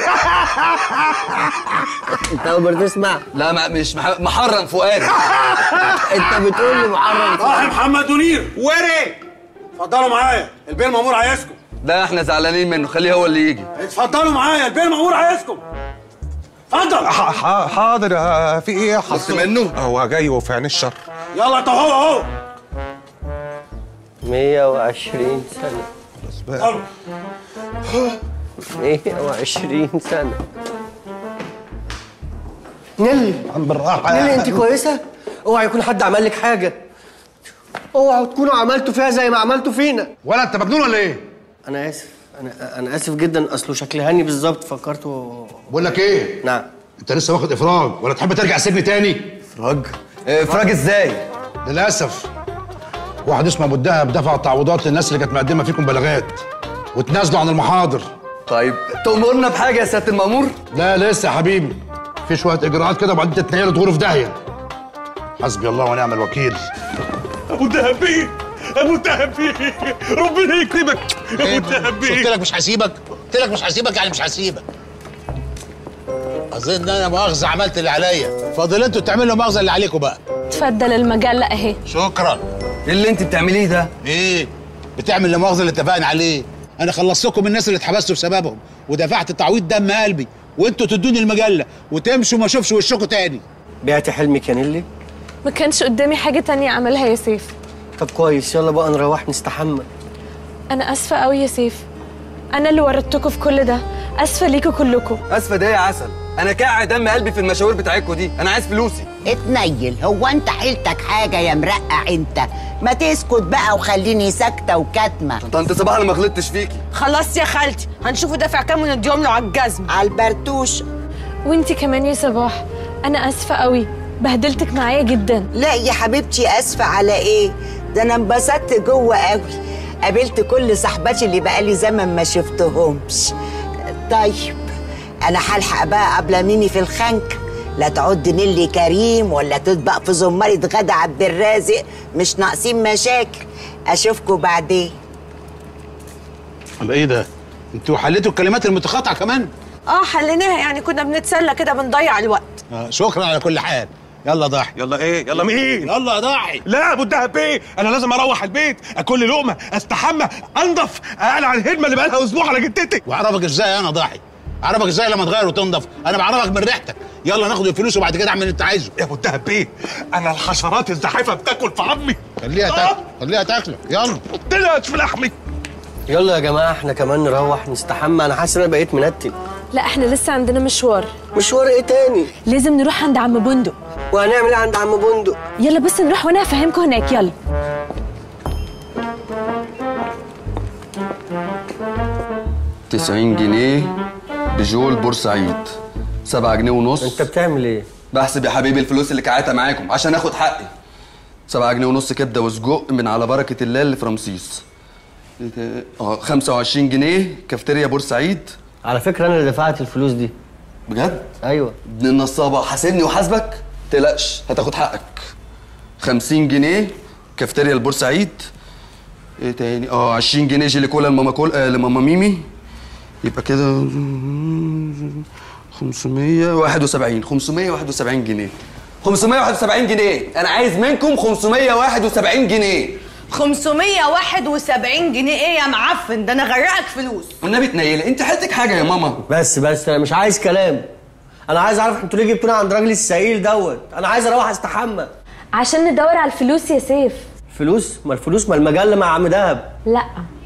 انت اول مره تسمع لا ما مش مح... محرم فؤاد انت بتقول لي محرم صاحب محمد منير وري اتفضلوا معايا البير مامور عايزكم ده احنا زعلانين منه خليه هو اللي يجي اتفضلوا معايا البير مامور عايزكم اتفضل ح- ح- حاضر آه، في ايه بص منه هو جاي وفي عين الشر يلا انت اهو اهو 120 سنه اتفضلوا 120 سنه نيلي عم بالراحه نيلي انت كويسه اوعى يكون حد عمل لك حاجه اوعوا تكونوا عملتوا فيها زي ما عملتوا فينا ولا انت مجنون ولا ايه انا اسف انا انا اسف جدا اصله شكل هاني بالظبط فكرته بقول لك ايه نعم انت لسه واخد افراج ولا تحب ترجع سجن تاني افراج افراج ازاي للاسف واحد اسمه ابو الدهب دفع تعويضات للناس اللي كانت مقدمه فيكم بلاغات وتنازلوا عن المحاضر طيب تأمرنا بحاجه يا سياده المأمور لا لسه يا حبيبي في شويه اجراءات كده وبعدين تتنيلوا تغوروا في داهيه حسبي الله ونعم الوكيل ابو الدهب بيه ابو الدهب بيه ربنا يكرمك ابو الدهب قلت بيه لك مش هسيبك قلت لك مش هسيبك يعني مش هسيبك اظن ان انا مؤاخذه عملت اللي عليا فاضل انتوا تعملوا مؤاخذه اللي عليكم بقى تفضل المجلة اهي شكرا ايه اللي انت بتعمليه ده ايه بتعمل المؤاخذه اللي اتفقنا عليه انا خلصتكم من الناس اللي اتحبستوا بسببهم ودفعت تعويض دم قلبي وانتوا تدوني المجله وتمشوا ما اشوفش وشكم تاني بعتي حلمك يا نيلي ما كانش قدامي حاجة تانية اعملها يا سيف طب كويس يلا بقى نروح نستحمى انا اسفة قوي يا سيف انا اللي ورطتكم في كل ده اسفة ليكوا كلكم اسفه ده يا عسل انا كاع دم قلبي في المشاوير بتاعتكوا دي انا عايز فلوسي اتنيل هو انت حيلتك حاجة يا مرقع انت ما تسكت بقى وخليني ساكتة وكاتمة طنط صباح انا ما غلطتش فيكي خلاص يا خالتي هنشوفه دافع كام ونديهم له على الجزم على البرتوش وانتي كمان يا صباح انا اسفة قوي بهدلتك معايا جدا لا يا حبيبتي اسفة على ايه ده انا انبسطت جوه قوي قابلت كل صاحباتي اللي بقالي زمن ما شفتهمش طيب انا هلحق بقى قبل ميمي في الخنك لا تعد نيلي كريم ولا تطبق في زمارة غدا عبد الرازق مش ناقصين مشاكل اشوفكوا بعدين ولا ايه ده انتوا حليتوا الكلمات المتقاطعه كمان اه حليناها يعني كنا بنتسلى كده بنضيع الوقت آه شكرا على كل حال يلا ضحي يلا ايه يلا مين يلا يا ضحي لا ابو الدهب بيه انا لازم اروح البيت اكل لي لقمه استحمى انضف اقلع الهدمه اللي بقالها اسبوع على جدتي واعرفك ازاي انا ضحي اعرفك ازاي لما تغير وتنضف انا بعرفك من ريحتك يلا ناخد الفلوس وبعد كده اعمل اللي انت عايزه يا ابو الدهب بيه انا الحشرات الزحيفه بتاكل في عظمي خليها تاكل خليها تاكل يلا طلعت في لحمي يلا يا جماعه احنا كمان نروح نستحمى انا حاسس ان انا بقيت منتن لا احنا لسه عندنا مشوار مشوار ايه تاني لازم نروح عند عم بندق وهنعمل ايه عند عم بندق يلا بس نروح وانا هفهمكم هناك يلا تسعين جنيه بجول بورسعيد سبعة جنيه ونص انت بتعمل ايه؟ بحسب يا حبيبي الفلوس اللي كعاتها معاكم عشان اخد حقي سبعة جنيه ونص كبدة وسجق من على بركة الله اللي في رمسيس إيه ده؟ اه 25 جنيه كافتيريا بورسعيد على فكره انا اللي دفعت الفلوس دي بجد؟ ايوه ابن النصابة حاسبني وحاسبك تقلقش هتاخد حقك 50 جنيه كافتيريا البورسعيد ايه تاني اه 20 جنيه جيلي كولا لماما كول آه لماما ميمي يبقى كده 571 571 جنيه 571 جنيه انا عايز منكم 571 جنيه 571 جنيه ايه يا معفن ده انا غرقك فلوس والنبي تنيلي انت حالتك حاجه يا ماما بس بس انا مش عايز كلام انا عايز اعرف انتوا ليه جبتونا عند راجل السعيل دوت انا عايز اروح استحمى عشان ندور على الفلوس يا سيف فلوس ما الفلوس ما المجله مع عم دهب لا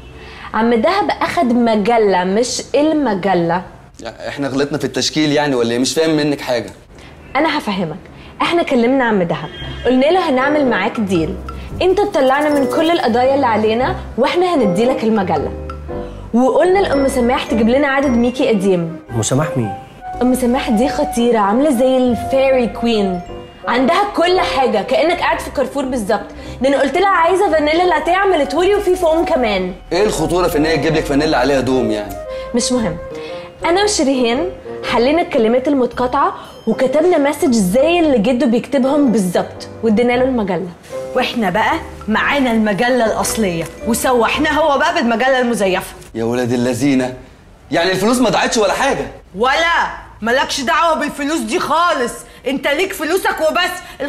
عم دهب اخد مجله مش المجله يعني احنا غلطنا في التشكيل يعني ولا ايه مش فاهم منك حاجه انا هفهمك احنا كلمنا عم دهب قلنا له هنعمل معاك ديل انت تطلعنا من كل القضايا اللي علينا واحنا هنديلك المجله وقلنا لام سماح تجيب لنا عدد ميكي قديم مسامح مين؟ ام سماح دي خطيره عامله زي الفيري كوين عندها كل حاجه كانك قاعد في كارفور بالظبط ده انا قلت لها عايزه فانيلا لاتيه عملتهولي وفي فوم كمان ايه الخطوره في ان هي تجيب لك فانيلا عليها دوم يعني مش مهم انا وشريهان حلينا الكلمات المتقاطعه وكتبنا مسج زي اللي جده بيكتبهم بالظبط وادينا له المجله واحنا بقى معانا المجله الاصليه وسوحناه هو بقى بالمجله المزيفه يا ولاد اللذينه يعني الفلوس ما ضاعتش ولا حاجه ولا مالكش دعوه بالفلوس دي خالص انت ليك فلوسك وبس ال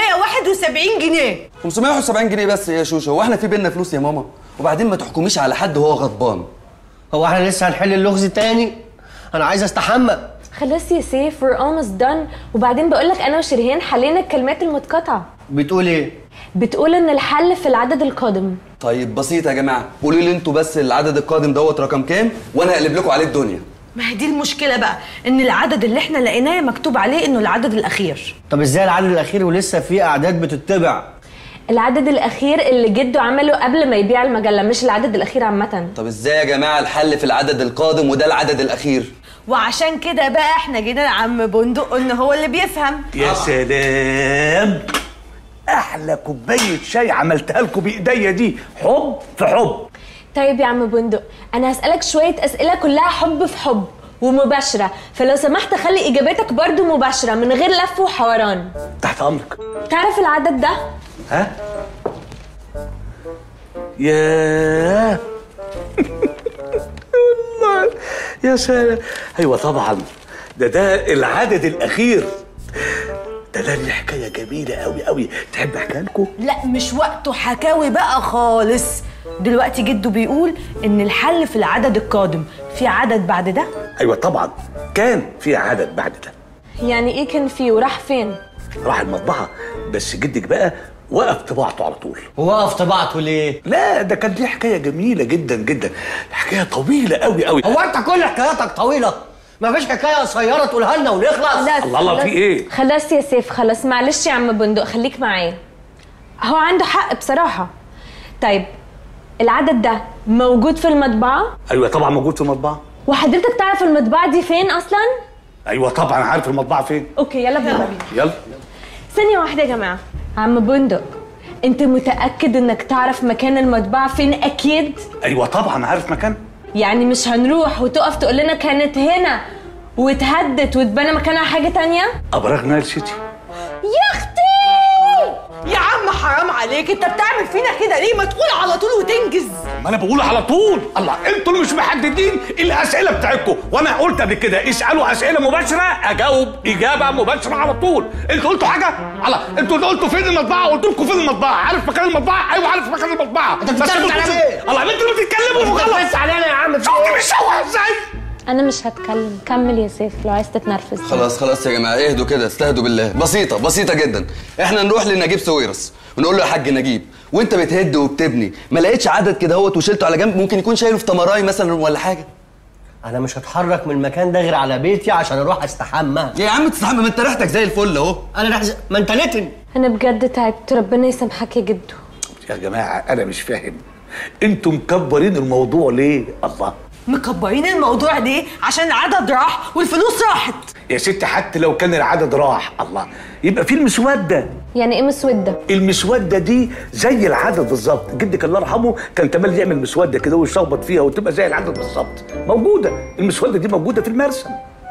571 جنيه 571 جنيه بس يا شوشو هو احنا في بينا فلوس يا ماما وبعدين ما تحكميش على حد وهو غضبان هو احنا لسه هنحل اللغز تاني انا عايز استحمى خلاص يا سيف we're almost done وبعدين بقول لك انا وشريهان حلينا الكلمات المتقاطعه بتقول ايه بتقول ان الحل في العدد القادم طيب بسيط يا جماعه قولوا لي انتوا بس العدد القادم دوت رقم كام وانا هقلب لكم عليه الدنيا ما هي دي المشكله بقى ان العدد اللي احنا لقيناه مكتوب عليه انه العدد الاخير طب ازاي العدد الاخير ولسه في اعداد بتتبع العدد الاخير اللي جده عمله قبل ما يبيع المجله مش العدد الاخير عامه طب ازاي يا جماعه الحل في العدد القادم وده العدد الاخير وعشان كده بقى احنا جينا لعم بندق قلنا هو اللي بيفهم يا سلام احلى كوبايه شاي عملتها لكم بايديا دي حب في حب طيب يا عم بندق انا هسالك شويه اسئله كلها حب في حب ومباشره فلو سمحت خلي اجاباتك برضو مباشره من غير لف وحوران تحت امرك تعرف العدد ده ها ياه والله يا سلام ايوه طبعا ده ده العدد الاخير ده ده لي حكايه جميله قوي قوي تحب احكيها لكم لا مش وقته حكاوي بقى خالص دلوقتي جده بيقول ان الحل في العدد القادم في عدد بعد ده ايوه طبعا كان في عدد بعد ده يعني ايه كان فيه وراح فين راح المطبعه بس جدك بقى وقف طباعته على طول وقف طباعته ليه لا ده كان دي حكايه جميله جدا جدا حكايه طويله قوي قوي هو انت كل حكاياتك طويله ما فيش حكايه قصيره تقولها لنا ونخلص خلاص الله الله في ايه خلاص يا سيف خلاص معلش يا عم بندق خليك معايا هو عنده حق بصراحه طيب العدد ده موجود في المطبعه ايوه طبعا موجود في المطبعه وحضرتك تعرف المطبعه دي فين اصلا ايوه طبعا عارف المطبعه فين اوكي يلا بينا يلا ثانيه واحده يا جماعه عم بندق انت متاكد انك تعرف مكان المطبعه فين اكيد ايوه طبعا عارف مكان يعني مش هنروح وتقف تقول لنا كانت هنا واتهدت واتبنى مكانها حاجه تانية ابراج نايل سيتي يا اختي يا عم حرام عليك انت بتعمل فينا كده ليه ما تقول على طول وتنجز ما انا بقول على طول الله انتوا اللي مش محددين الاسئله بتاعتكم وانا قلت قبل كده اسالوا اسئله مباشره اجاوب اجابه مباشره على طول انتوا قلتوا حاجه الله انتوا اللي قلتوا فين المطبعه قلت لكم فين المطبعه عارف مكان المطبعه ايوه عارف مكان المطبعه انت بتتكلم على ايه الله انتوا اللي بتتكلموا انت وخلاص بتبص علينا يا عم في شفتوا ايه؟ بيشوه ازاي انا مش هتكلم كمل يا سيف لو عايز تتنرفز خلاص خلاص يا جماعه اهدوا كده استهدوا بالله بسيطه بسيطه جدا احنا نروح لنجيب سويرس ونقول له يا حاج نجيب وانت بتهد وبتبني ما لقيتش عدد كده اهوت وشلته على جنب ممكن يكون شايله في تمراي مثلا ولا حاجه انا مش هتحرك من المكان ده غير على بيتي عشان اروح استحمى يا عم تستحمى ما انت ريحتك زي الفل اهو انا رح... ما انت نتن انا بجد تعبت ربنا يسامحك يا جدو يا جماعه انا مش فاهم انتوا مكبرين الموضوع ليه الله مكبرين الموضوع ليه عشان العدد راح والفلوس راحت يا ست حتى لو كان العدد راح الله يبقى في المسوده يعني ايه مسوده المسوده دي زي العدد بالظبط جدك الله يرحمه كان تمال يعمل مسوده كده ويشخبط فيها وتبقى زي العدد بالظبط موجوده المسوده دي موجوده في المرسم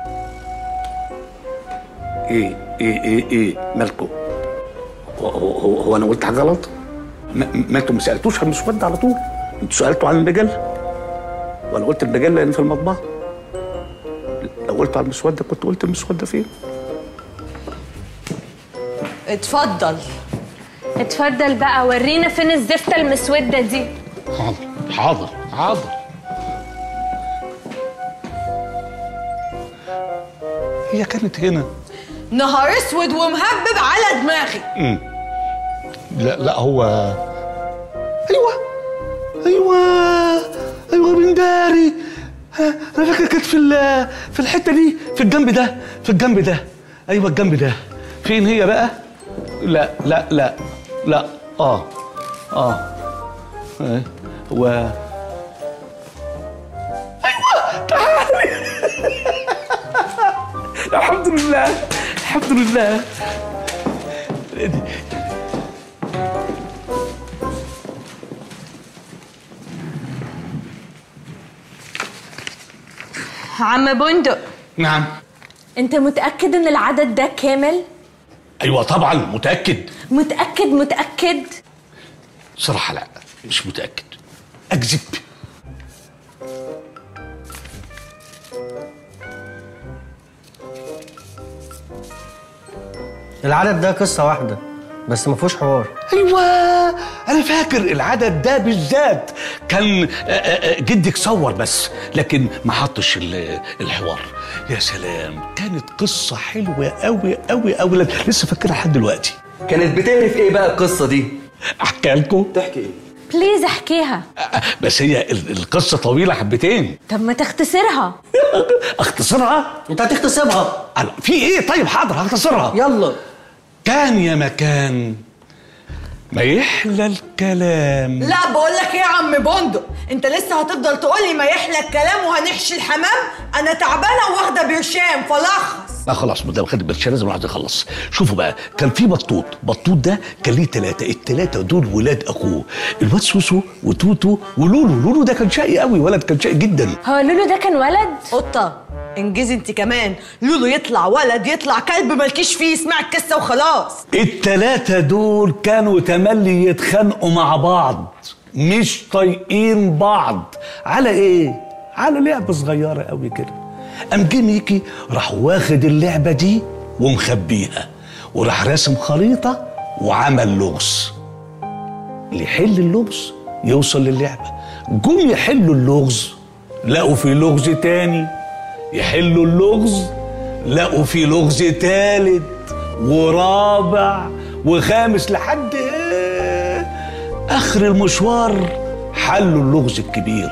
ايه ايه ايه ايه مالكم هو, هو, هو, هو انا قلت حاجه غلط ما, ما انتوا ما سالتوش عن المسوده على طول انتوا سالتوا عن المجله وانا قلت المجله اللي في المطبعه لو قلت على المسوده كنت قلت المسوده فين اتفضل اتفضل بقى ورينا فين الزفته المسوده دي حاضر حاضر حاضر هي كانت هنا نهار اسود ومهبب على دماغي امم لا لا هو ايوه ايوه ايوه بن داري ها، انا فاكر كانت في ال- في الحته دي في الجنب ده في الجنب ده ايوه الجنب ده فين هي بقى لا لا لا لا اه اه إيه، هو ايوه تعالي الحمد لله الحمد لله عم بندق نعم انت متاكد ان العدد ده كامل ايوه طبعا متاكد متاكد متاكد صراحه لا مش متاكد اكذب العدد ده قصه واحده بس ما فيهوش حوار ايوه انا فاكر العدد ده بالذات كان آه، آه، آه، جدك صور بس لكن ما حطش ال- الحوار يا سلام كانت قصه حلوه قوي قوي قوي لسه فاكرها لحد دلوقتي كانت بتعرف ايه بقى القصه دي احكي لكم تحكي ايه بليز احكيها بس هي ال- القصه طويله حبتين طب ما تختصرها اختصرها انت هتختصرها في ايه طيب حاضر هختصرها يلا كان يا مكان ما يحلى الكلام لا بقول لك ايه يا عم بندق انت لسه هتفضل تقول لي ما يحلى الكلام وهنحشي الحمام انا تعبانه واخده برشام فلخص لا خلاص ما دام خد برشام لازم الواحد يخلص شوفوا بقى كان في بطوط بطوط ده كان ليه ثلاثه الثلاثه دول ولاد اخوه الواد سوسو وتوتو ولولو لولو ده كان شقي قوي ولد كان شقي جدا هو لولو ده كان ولد قطه انجزي انت كمان لولو يطلع ولد يطلع كلب مالكيش فيه اسمع القصه وخلاص التلاتة دول كانوا تملي يتخانقوا مع بعض مش طايقين بعض على ايه؟ على لعبة صغيرة قوي كده قام جه ميكي راح واخد اللعبة دي ومخبيها وراح راسم خريطة وعمل لغز اللي يحل اللغز يوصل للعبة جم يحلوا اللغز لقوا في لغز تاني يحلوا اللغز لقوا في لغز تالت ورابع وخامس لحد إيه؟ اخر المشوار حلوا اللغز الكبير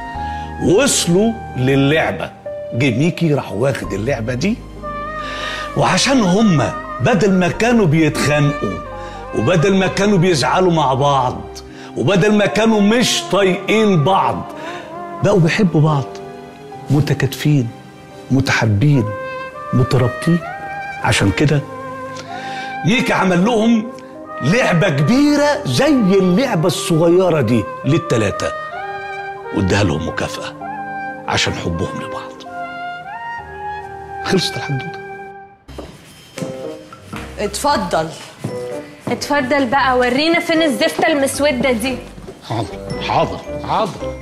وصلوا للعبه جه ميكي راح واخد اللعبه دي وعشان هما بدل ما كانوا بيتخانقوا وبدل ما كانوا بيزعلوا مع بعض وبدل ما كانوا مش طايقين بعض بقوا بيحبوا بعض متكاتفين متحابين مترابطين عشان كده ميكا عمل لهم لعبة كبيرة زي اللعبة الصغيرة دي للتلاتة واداها لهم مكافأة عشان حبهم لبعض خلصت الحدوتة اتفضل اتفضل بقى ورينا فين الزفته المسوده دي حاضر حاضر حاضر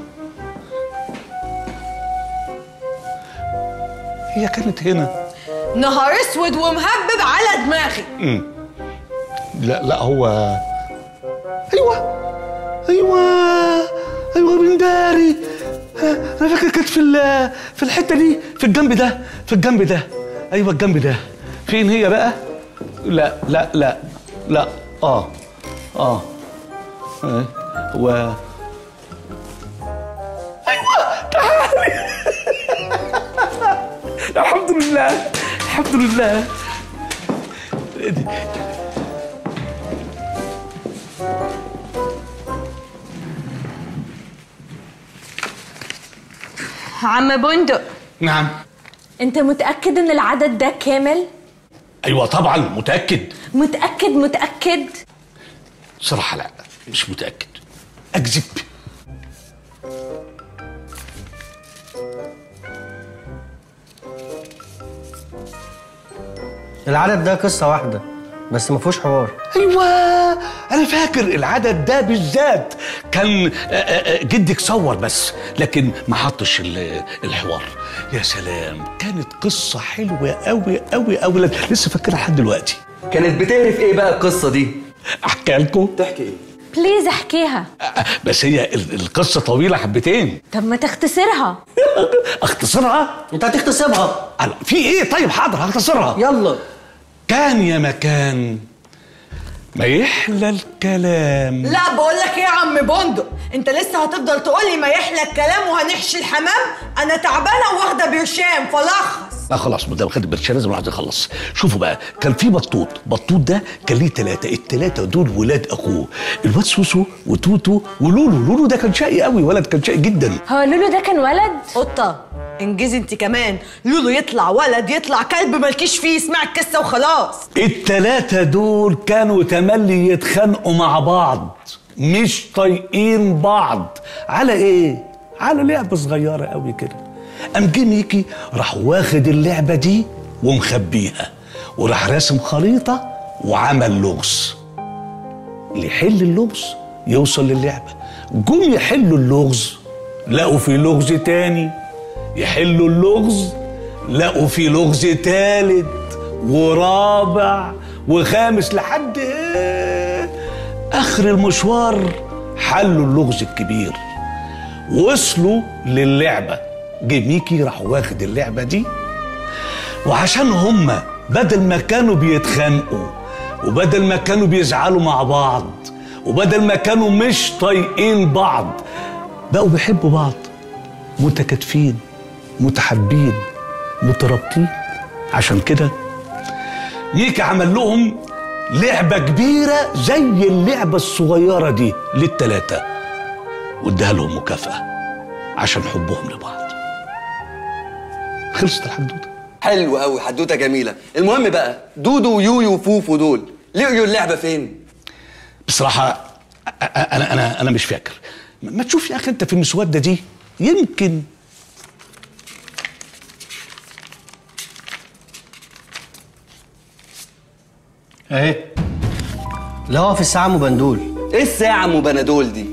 هي كانت هنا نهار اسود ومهبب على دماغي امم لا لا هو ايوه ايوه ايوه بن داري ها، انا فاكر كانت في ال- في الحته دي في الجنب ده في الجنب ده ايوه الجنب ده فين هي بقى لا لا لا لا اه اه إيه، و ايوه تعالي الحمد لله الحمد لله عم بندق نعم انت متأكد ان العدد ده كامل؟ ايوه طبعا متاكد متأكد متأكد؟ صراحه لا مش متاكد اكذب العدد ده قصه واحده بس ما فيهوش حوار ايوه انا فاكر العدد ده بالذات كان آه، آه، آه، جدك صور بس لكن ما حطش ال- الحوار يا سلام كانت قصه حلوه قوي قوي قوي لسه فاكرها لحد دلوقتي كانت بتعرف ايه بقى القصه دي احكي لكم تحكي ايه بليز احكيها بس هي ال- القصه طويله حبتين طب ما تختصرها اختصرها انت هتختصرها في ايه طيب حاضر هختصرها يلا كان يا مكان ما يحلى الكلام لا بقول لك ايه يا عم بندق انت لسه هتفضل تقول لي ما يحلى الكلام وهنحشي الحمام انا تعبانه واخده برشام فلخص لا خلاص ما دام خد البرشام لازم الواحد يخلص شوفوا بقى كان في بطوط بطوط ده كان ليه ثلاثه الثلاثه دول ولاد اخوه الواد سوسو وتوتو ولولو لولو ده كان شقي قوي ولد كان شقي جدا هو لولو ده كان ولد؟ قطه انجزي انت كمان لولو يطلع ولد يطلع كلب مالكيش فيه اسمع القصه وخلاص التلاتة دول كانوا تملي يتخانقوا مع بعض مش طايقين بعض على ايه؟ على لعبة صغيرة قوي كده قام جه ميكي راح واخد اللعبة دي ومخبيها وراح راسم خريطة وعمل لغز اللي يحل اللغز يوصل للعبة جم يحلوا اللغز لقوا في لغز تاني يحلوا اللغز لقوا في لغز تالت ورابع وخامس لحد إيه؟ اخر المشوار حلوا اللغز الكبير وصلوا للعبه جه ميكي راح واخد اللعبه دي وعشان هما بدل ما كانوا بيتخانقوا وبدل ما كانوا بيزعلوا مع بعض وبدل ما كانوا مش طايقين بعض بقوا بيحبوا بعض متكاتفين متحابين مترابطين عشان كده ميكي عمل لهم لعبة كبيرة زي اللعبة الصغيرة دي للتلاتة واداها لهم مكافأة عشان حبهم لبعض خلصت الحدوتة حلو قوي حدوته جميله المهم بقى دودو ويويو وفوفو دول لقيوا اللعبه فين بصراحة أ- أ- أنا أنا أنا مش فاكر ما تشوف يا أخي أنت في المسودة دي يمكن اهي لا هو في الساعه ام بندول ايه الساعه ام بنادول دي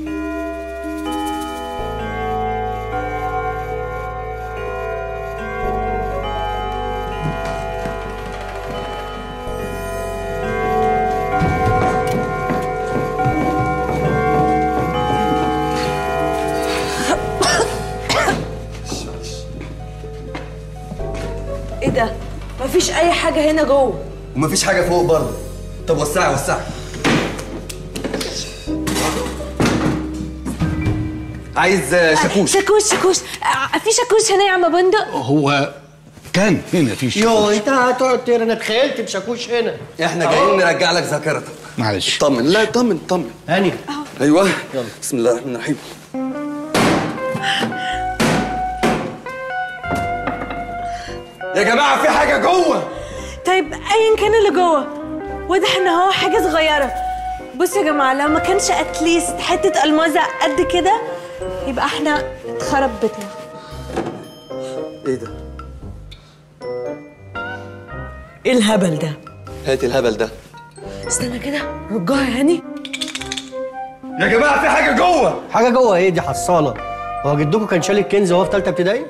ايه ده مفيش اي حاجه هنا جوه ومفيش حاجه فوق برضه طب وسعي وسعي عايز آه، شاكوش شاكوش شاكوش آه، في شاكوش هنا يا عم بندق هو كان هنا في يو انت هتقعد تقرا انا اتخيلت بشاكوش هنا احنا جايين نرجع لك ذاكرتك معلش طمن لا طمن طمن هاني ايوه بسم الله الرحمن الرحيم يا جماعه في حاجه جوه طيب ايا كان اللي جوه واضح ان هو حاجه صغيره بصوا يا جماعه لو ما كانش اتليست حته المازه قد كده يبقى احنا اتخرب بيتنا ايه ده ايه الهبل ده هات الهبل ده استنى كده رجعها يا هاني يا جماعه في حاجه جوه حاجه جوه ايه دي حصاله هو جدكم كان شال الكنز وهو في ثالثه ابتدائي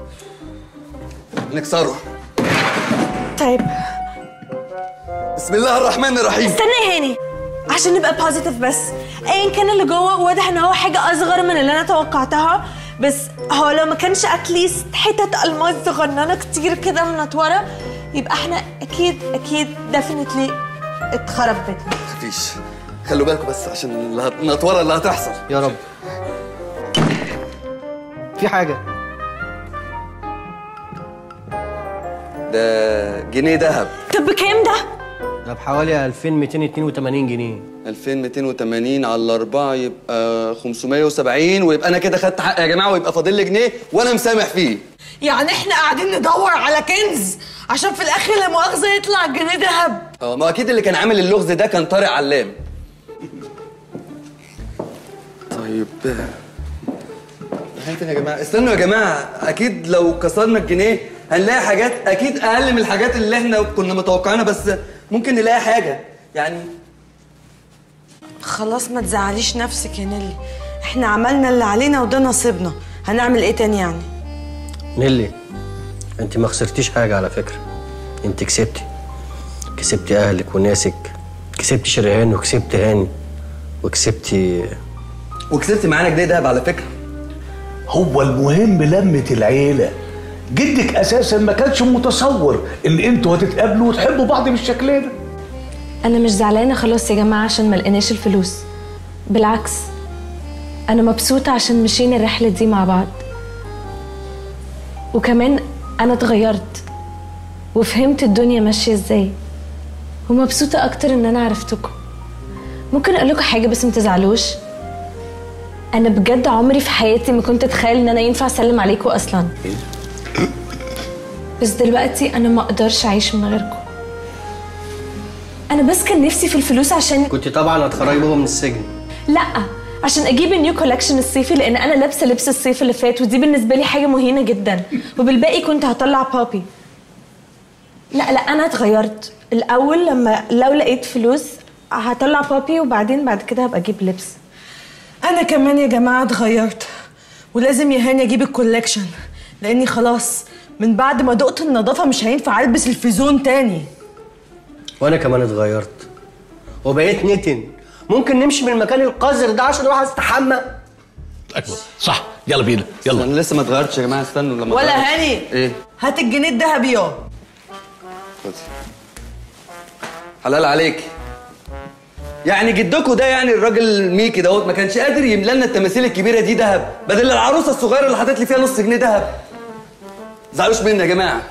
نكسره طيب بسم الله الرحمن الرحيم استنى يا هاني عشان نبقى بوزيتيف بس ايا كان اللي جوه واضح ان هو حاجه اصغر من اللي انا توقعتها بس هو لو ما كانش اتليست حتت الماس صغننه كتير كده منطوره يبقى احنا اكيد اكيد ديفينتلي اتخرب بيتنا مفيش خلوا بالكم بس عشان اللي- النطوره اللي هتحصل يا رب في حاجه ده جنيه ذهب طب بكام ده؟ ده بحوالي 2282 جنيه 2280 على الأربعة يبقى 570 ويبقى أنا كده خدت حق يا جماعة ويبقى فاضل لي جنيه وأنا مسامح فيه يعني احنا قاعدين ندور على كنز عشان في الاخر لا مؤاخذه يطلع جنيه ذهب اه ما أكيد اللي كان عامل اللغز ده كان طارق علام طيب هاتوا يا جماعة استنوا يا جماعة أكيد لو كسرنا الجنيه هنلاقي حاجات أكيد أقل من الحاجات اللي إحنا كنا متوقعينها بس ممكن نلاقي حاجة يعني خلاص ما تزعليش نفسك يا نيلي احنا عملنا اللي علينا وده نصيبنا هنعمل ايه تاني يعني نيلي انت ما خسرتيش حاجه على فكره انت كسبتي كسبتي اهلك وناسك كسبتي شريهان وكسبتي هاني وكسبتي وكسبت معانا جنيه دهب على فكرة هو المهم لمة العيلة جدك اساسا ما كانش متصور ان انتوا هتتقابلوا وتحبوا بعض بالشكل ده انا مش زعلانه خلاص يا جماعه عشان ما لقيناش الفلوس بالعكس انا مبسوطه عشان مشينا الرحله دي مع بعض وكمان انا اتغيرت وفهمت الدنيا ماشيه ازاي ومبسوطه اكتر ان انا عرفتكم ممكن اقول لكم حاجه بس ما تزعلوش انا بجد عمري في حياتي ما كنت اتخيل ان انا ينفع اسلم عليكم اصلا بس دلوقتي انا ما اقدرش اعيش من غيركم انا بس كان نفسي في الفلوس عشان كنت طبعا هتخرجي بابا من السجن لا عشان اجيب النيو كولكشن الصيفي لان انا لابسه لبس الصيف اللي فات ودي بالنسبه لي حاجه مهينه جدا وبالباقي كنت هطلع بابي لا لا انا اتغيرت الاول لما لو لقيت فلوس هطلع بابي وبعدين بعد كده هبقى اجيب لبس انا كمان يا جماعه اتغيرت ولازم يا هاني اجيب الكولكشن لاني خلاص من بعد ما دقت النظافه مش هينفع البس الفيزون تاني وانا كمان اتغيرت وبقيت نتن ممكن نمشي من المكان القذر ده عشان اروح استحمى ايوه صح يلا بينا يلا انا لسه ما اتغيرتش يا جماعة استنوا لما ولا أتغير. هاني ايه هات الجنيه الذهبي يا خدي. حلال عليك يعني جدكوا ده يعني الراجل ميكي دوت ما كانش قادر يملى لنا التماثيل الكبيره دي ذهب بدل العروسه الصغيره اللي حاطط لي فيها نص جنيه ذهب زعلوش مني يا جماعه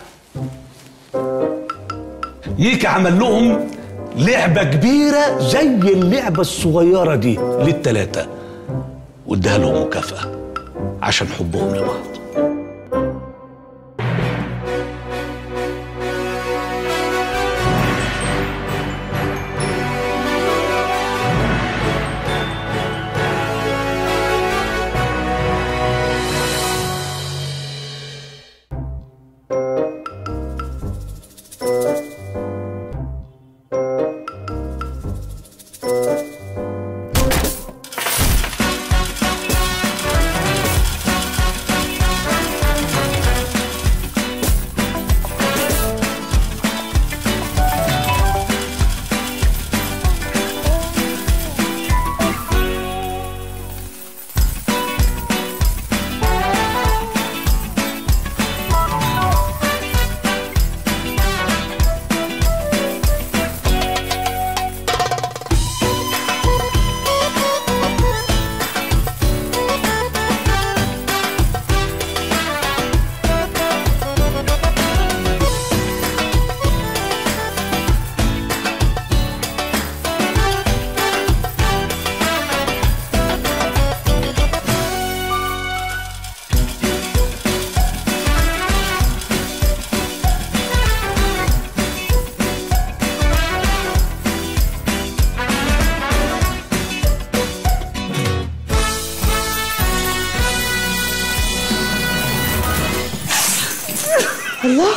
ييكي عمل لهم لعبة كبيرة زي اللعبة الصغيرة دي للتلاتة واداها لهم مكافأة عشان حبهم لبعض الله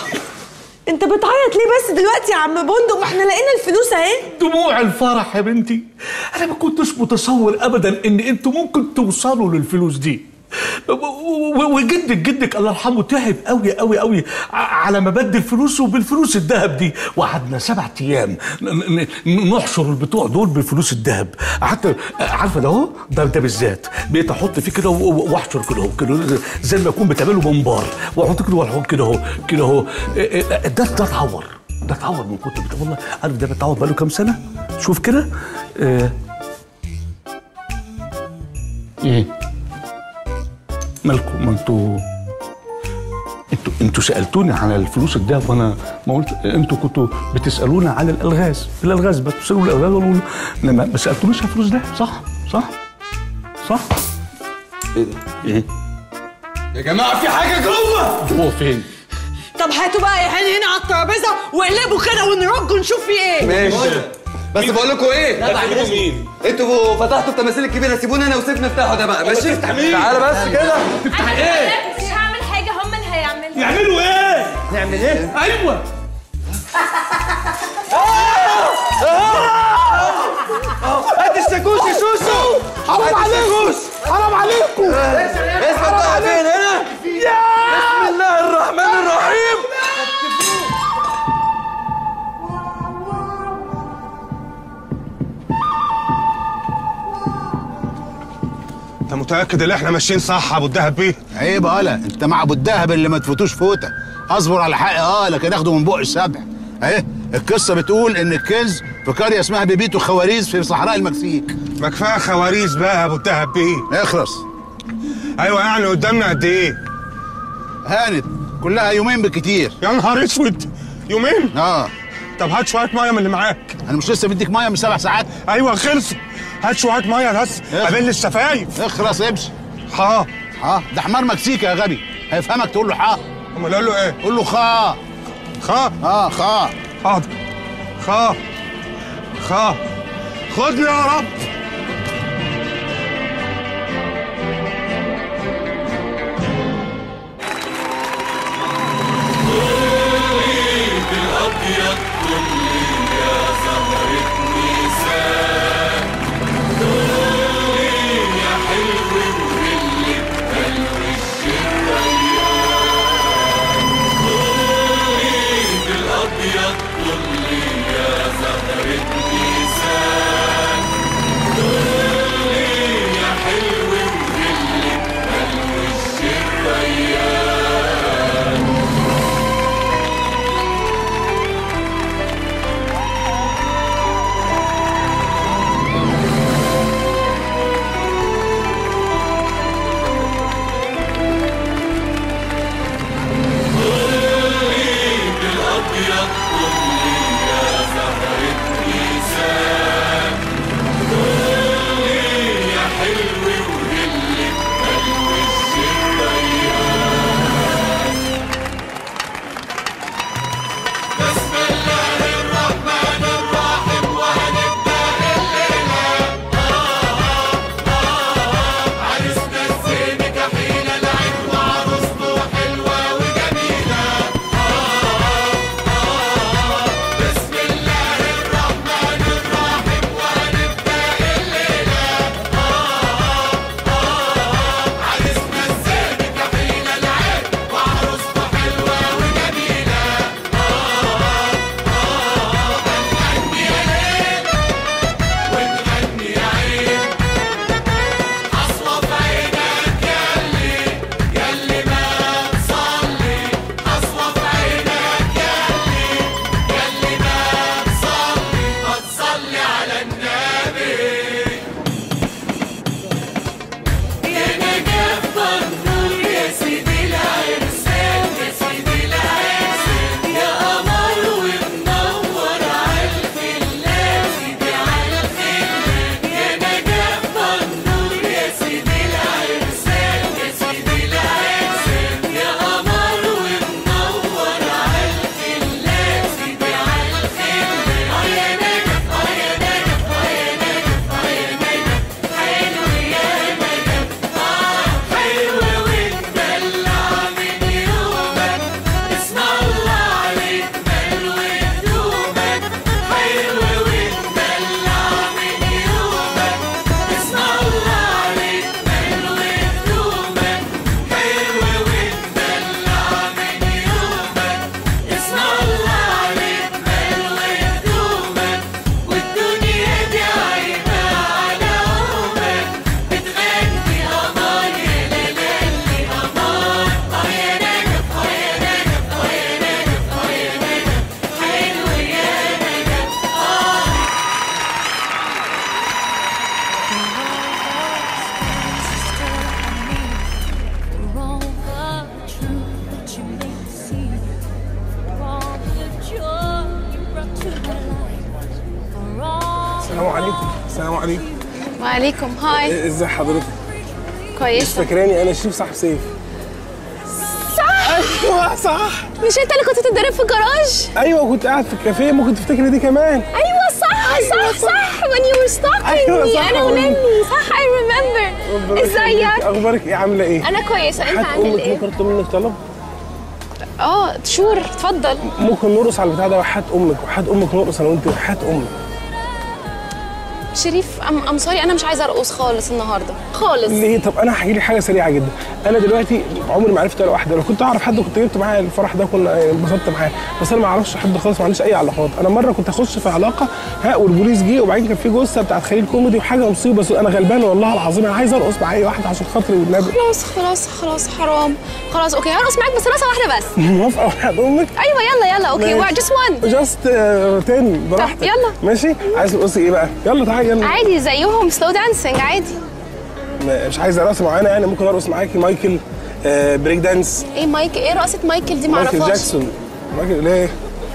انت بتعيط ليه بس دلوقتي يا عم بندق ما احنا لقينا الفلوس اهي دموع الفرح يا بنتي انا ما كنتش متصور ابدا ان انتوا ممكن توصلوا للفلوس دي و- و- وجدك جدك الله يرحمه تعب قوي قوي قوي ع- على ما بدل فلوسه بالفلوس الذهب دي وقعدنا سبع ايام ن- ن- نحشر البتوع دول بالفلوس الذهب قعدت عارفه ده اهو ده ده بالذات بقيت احط فيه كده و- و- واحشر كده اهو كده زي ما يكون بتعمله منبار واحط كده واحط كده اهو كده اهو إيه- إيه، ده ده اتعور ده اتعور من كتر بتاع والله عارف ده اتعور بقاله كام سنه شوف كده آه. ايه مالكم ما انتوا انتوا انتوا سالتوني على الفلوس ده وانا ما قلت انتوا كنتوا بتسالونا على الالغاز الالغاز بتسالوا الالغاز ولا لما ما سالتونيش على الفلوس ده صح صح صح ايه ده؟ ايه يا جماعه في حاجه جوه جوه فين طب هاتوا بقى يا هاني هنا على الترابيزه واقلبوا كده ونرج ونشوف في ايه ماشي بس بقول لكم ايه لا، بعد إذنك. مين انتوا فتحتوا التماثيل الكبيره سيبونا انا وسيف نفتحه ده بقى ماشي تفتح مين؟ تعالى بس كده تفتح ايه؟ مش هعمل حاجه هم اللي هيعملوا يعملوا ايه نعمل ايه ايوه هات الشاكوش يا شوشو حرام عليكم حرام عليكم اسمع بقى فين هنا بسم الله الرحمن الرحيم انت متاكد ان احنا ماشيين صح يا ابو الدهب بيه عيب هلا انت مع ابو الدهب اللي ما تفوتوش فوته اصبر على حقي اه لكن اخده من بق السبع اهي القصه بتقول ان الكنز في قريه اسمها بيبيتو خواريز في صحراء المكسيك ما كفايه خواريز بقى يا ابو الدهب بيه اخرس ايوه يعني قدامنا قد ايه هانت كلها يومين بالكتير يا نهار اسود يومين اه طب هات شويه ميه من اللي معاك انا مش لسه مديك ميه من سبع ساعات ايوه خلصوا هات شويه ميه بس قابل لي الشفايف اخرس امشي حا حا ده حمار مكسيكي يا غبي هيفهمك تقول له حا امال اقول له ايه قول له خا خا اه خا حاضر خا خا خدني يا رب الأبيض كل يا زهرة نساء دوري يا حلو وهلي بقلب الشريان دوري بالأبيض كل يا زهرة نساء السلام عليكم السلام عليكم وعليكم هاي ازي حضرتك مش كويسة فاكراني انا شريف صاحب سيف صح ايوه صح مش انت اللي كنت بتتدرب في الجراج ايوه كنت قاعد في الكافيه ممكن تفتكري دي كمان ايوه صح صح صح when you were stalking أيوة me صح. انا ونني صح I remember ربنا يخليك. ازيك اخبارك ايه عامله ايه انا كويسة انت حد عامل امك ايه ممكن اطلب منك طلب اه شور اتفضل ممكن نرقص على البتاع ده وحات امك وحات امك نرقص انا وانت وحات امك شريف ام ام سوري انا مش عايزه ارقص خالص النهارده خالص ليه طب انا هحكي لك حاجه سريعه جدا انا دلوقتي عمري ما عرفت ولا واحده لو كنت اعرف حد كنت جبت معايا الفرح ده كنا يعني انبسطت معاه بس انا ما اعرفش حد خالص ما عنديش اي علاقات انا مره كنت اخش في علاقه ها والبوليس جه وبعدين كان في جثه بتاعت خليل كوميدي وحاجه مصيبه بس انا غلبان والله العظيم انا عايز ارقص مع اي واحده عشان خاطري والنبي خلاص خلاص خلاص حرام خلاص اوكي هرقص معاك بس رقصه واحده بس موافقه وحياة امك ايوه يلا يلا اوكي ماشي. جاست وان جاست تاني براحتك يلا. ماشي عايز ترقصي ايه بقى يلا تعالي يلا عادي زيهم سلو دانسينج عادي ما- مش عايزه رقصه معينه يعني ممكن ارقص معاكي مايكل آه بريك دانس ايه مايك ايه رقصه مايكل دي مايكل معرفهاش جاكسون مايكل ليه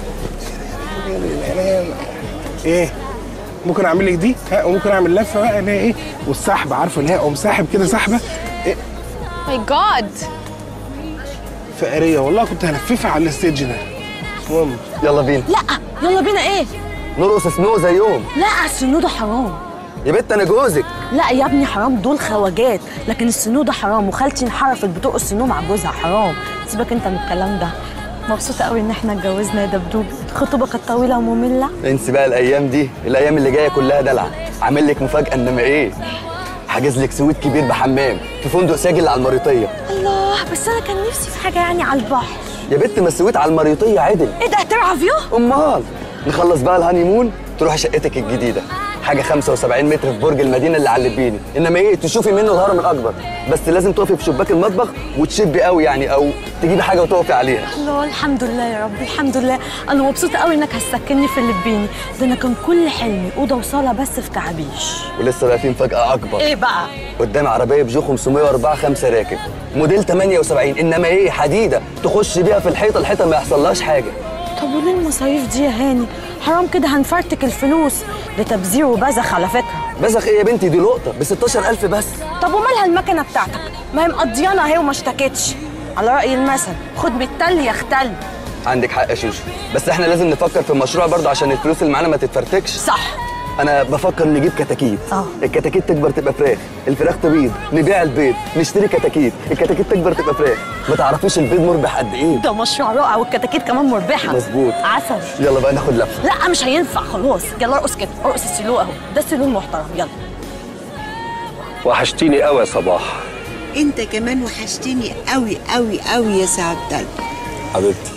ايه ممكن اعمل لك دي ها وممكن اعمل لفه بقى اللي هي ايه والسحب عارفه اللي هي اقوم ساحب كده سحبه إيه ماي جاد فقريه والله كنت هلففها على الستيج ده المهم يلا بينا لا يلا بينا ايه نرقص سنو زيهم لا السنو ده حرام يا بنت انا جوزك لا يا ابني حرام دول خواجات لكن السنو ده حرام وخالتي انحرفت بترقص سنو مع جوزها حرام سيبك انت من الكلام ده مبسوطة قوي ان احنا اتجوزنا يا دبدوب الخطوبة كانت طويلة ومملة انسي بقى الايام دي الايام اللي جايه كلها دلع عامل لك مفاجاه انما ايه حاجز لك سويت كبير بحمام في فندق ساجل على المريطيه الله بس انا كان نفسي في حاجة يعني على البحر يا بنت ما السويت على المريطيه عدل ايه ده هترعى فيو؟ امال نخلص بقى الهانيمون تروحي شقتك الجديده حاجه 75 متر في برج المدينه اللي على اللبيني انما ايه تشوفي منه الهرم الاكبر بس لازم تقفي في شباك المطبخ وتشبي قوي يعني او تجيبي حاجه وتقفي عليها الله الحمد لله يا رب الحمد لله انا مبسوطة قوي انك هتسكنني في اللبيني ده انا كان كل حلمي اوضة وصالة بس في كعبيش ولسه بقى في مفاجاه اكبر ايه بقى؟ قدام عربيه بيجو 504 5 راكب موديل 78 انما ايه حديده تخش بيها في الحيطه الحيطه ما يحصلهاش حاجه طب وليه المصاريف دي يا هاني؟ حرام كده هنفرتك الفلوس ده تبذير وبذخ على فكرة بزخ ايه يا بنتي دي لقطه ب 16000 بس طب ومالها المكنة بتاعتك؟ ما هي مقضيانة اهي وما اشتكتش على رأي المثل خد بالتل يختل عندك حق يا شوشو بس احنا لازم نفكر في المشروع برضه عشان الفلوس اللي معانا ما تتفرتكش صح انا بفكر نجيب كتاكيت اه الكتاكيت تكبر تبقى فراخ الفراخ تبيض نبيع البيض نشتري كتاكيت الكتاكيت تكبر تبقى فراخ ما تعرفيش البيض مربح قد ايه ده مشروع رائع والكتاكيت كمان مربحة مظبوط عسل يلا بقى ناخد لفه لا مش هينفع خلاص يلا ارقص كده ارقص السلو اهو ده السلو المحترم يلا وحشتيني قوي يا صباح انت كمان وحشتني قوي قوي قوي يا سي عبد الله حبيبتي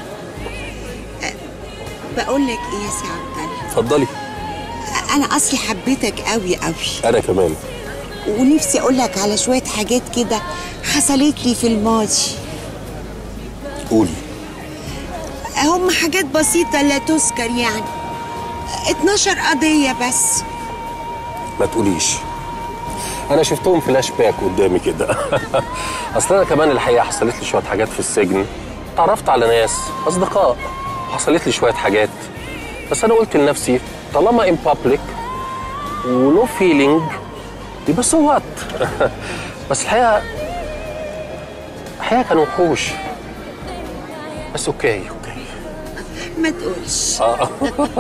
بقول لك ايه يا سي عبد الله اتفضلي انا اصلي حبيتك قوي قوي انا كمان ونفسي اقول لك على شويه حاجات كده حصلت لي في الماضي قولي هم حاجات بسيطه لا تذكر يعني 12 قضيه بس ما تقوليش انا شفتهم فلاش باك قدامي كده اصل انا كمان الحقيقه حصلت لي شويه حاجات في السجن تعرفت على ناس اصدقاء حصلت لي شويه حاجات بس انا قلت لنفسي طالما ان بابليك ونو فيلينج يبقى سو وات بس الحقيقه الحقيقه كانوا وحوش بس اوكي اوكي ما تقولش آه.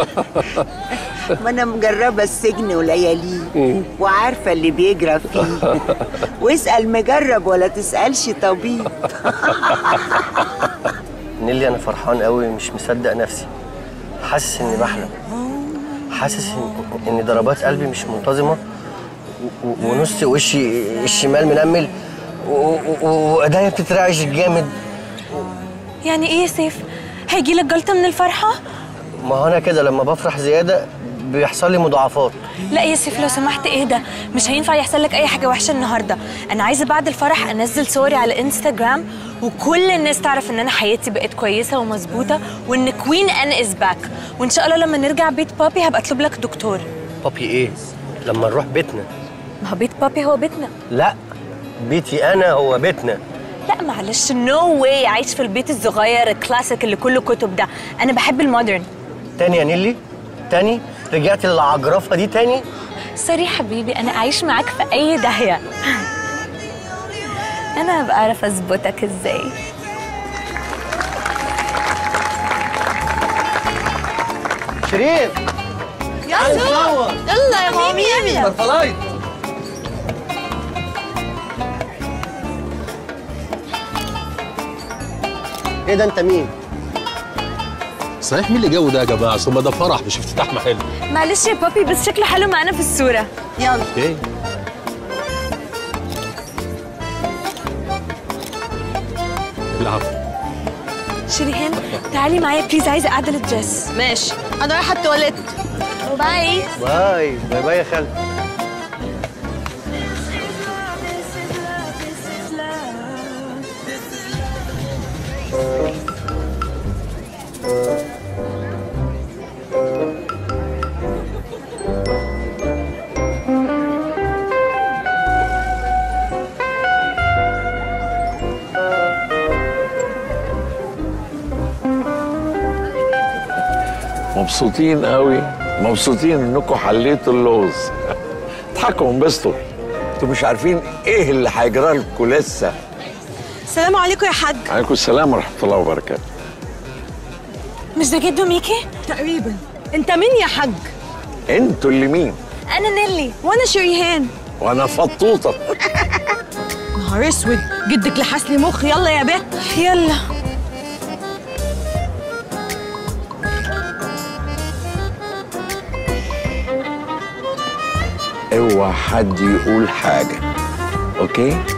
ما انا مجربه السجن ولياليه مم. وعارفه اللي بيجرى فيه واسال مجرب ولا تسالش طبيب نيلي انا فرحان قوي مش مصدق نفسي حاسس اني بحلم حاسس إن- ان ضربات قلبي مش منتظمه و- و- ونص وشي الشمال منمل و- و- و- وايديا بتترعش جامد يعني ايه يا سيف هيجي لك جلطه من الفرحه ما هو انا كده لما بفرح زياده بيحصل لي مضاعفات لا يا سيف لو سمحت ايه ده مش هينفع يحصل لك اي حاجه وحشه النهارده انا عايزه بعد الفرح انزل صوري على انستغرام وكل الناس تعرف ان انا حياتي بقت كويسه ومظبوطه وان كوين ان از باك وان شاء الله لما نرجع بيت بابي هبقى اطلب لك دكتور بابي ايه لما نروح بيتنا ما هو بيت بابي هو بيتنا لا بيتي انا هو بيتنا لا معلش نو واي عايش في البيت الصغير الكلاسيك اللي كله كتب ده انا بحب المودرن تاني يا نيلي تاني رجعت للعجرفه دي تاني سوري حبيبي انا اعيش معاك في اي داهيه انا بعرف اظبطك ازاي شريف يلا نصور. يلا يا مامي يلا فرفلايت ايه ده انت مين؟ صحيح مين اللي جو ده يا جماعه ثم ده فرح مش افتتاح محل معلش يا بابي بس شكله حلو معانا في الصوره يلا اوكي العفو شريهان تعالي معايا بليز عايزه اعدل الدريس ماشي انا رايحه التواليت باي باي باي باي يا خالد مبسوطين قوي مبسوطين انكم حليتوا اللغز اضحكوا وانبسطوا انتوا مش عارفين ايه اللي هيجرى لكم لسه السلام عليكم يا حاج عليكم السلام ورحمه الله وبركاته مش ده جدو ميكي؟ تقريبا انت مين يا حاج؟ انتوا اللي مين انا نيلي وانا شريهان وانا فطوطه نهار اسود جدك لحس لي مخ يلا يا بت يلا اوعى حد يقول حاجه اوكي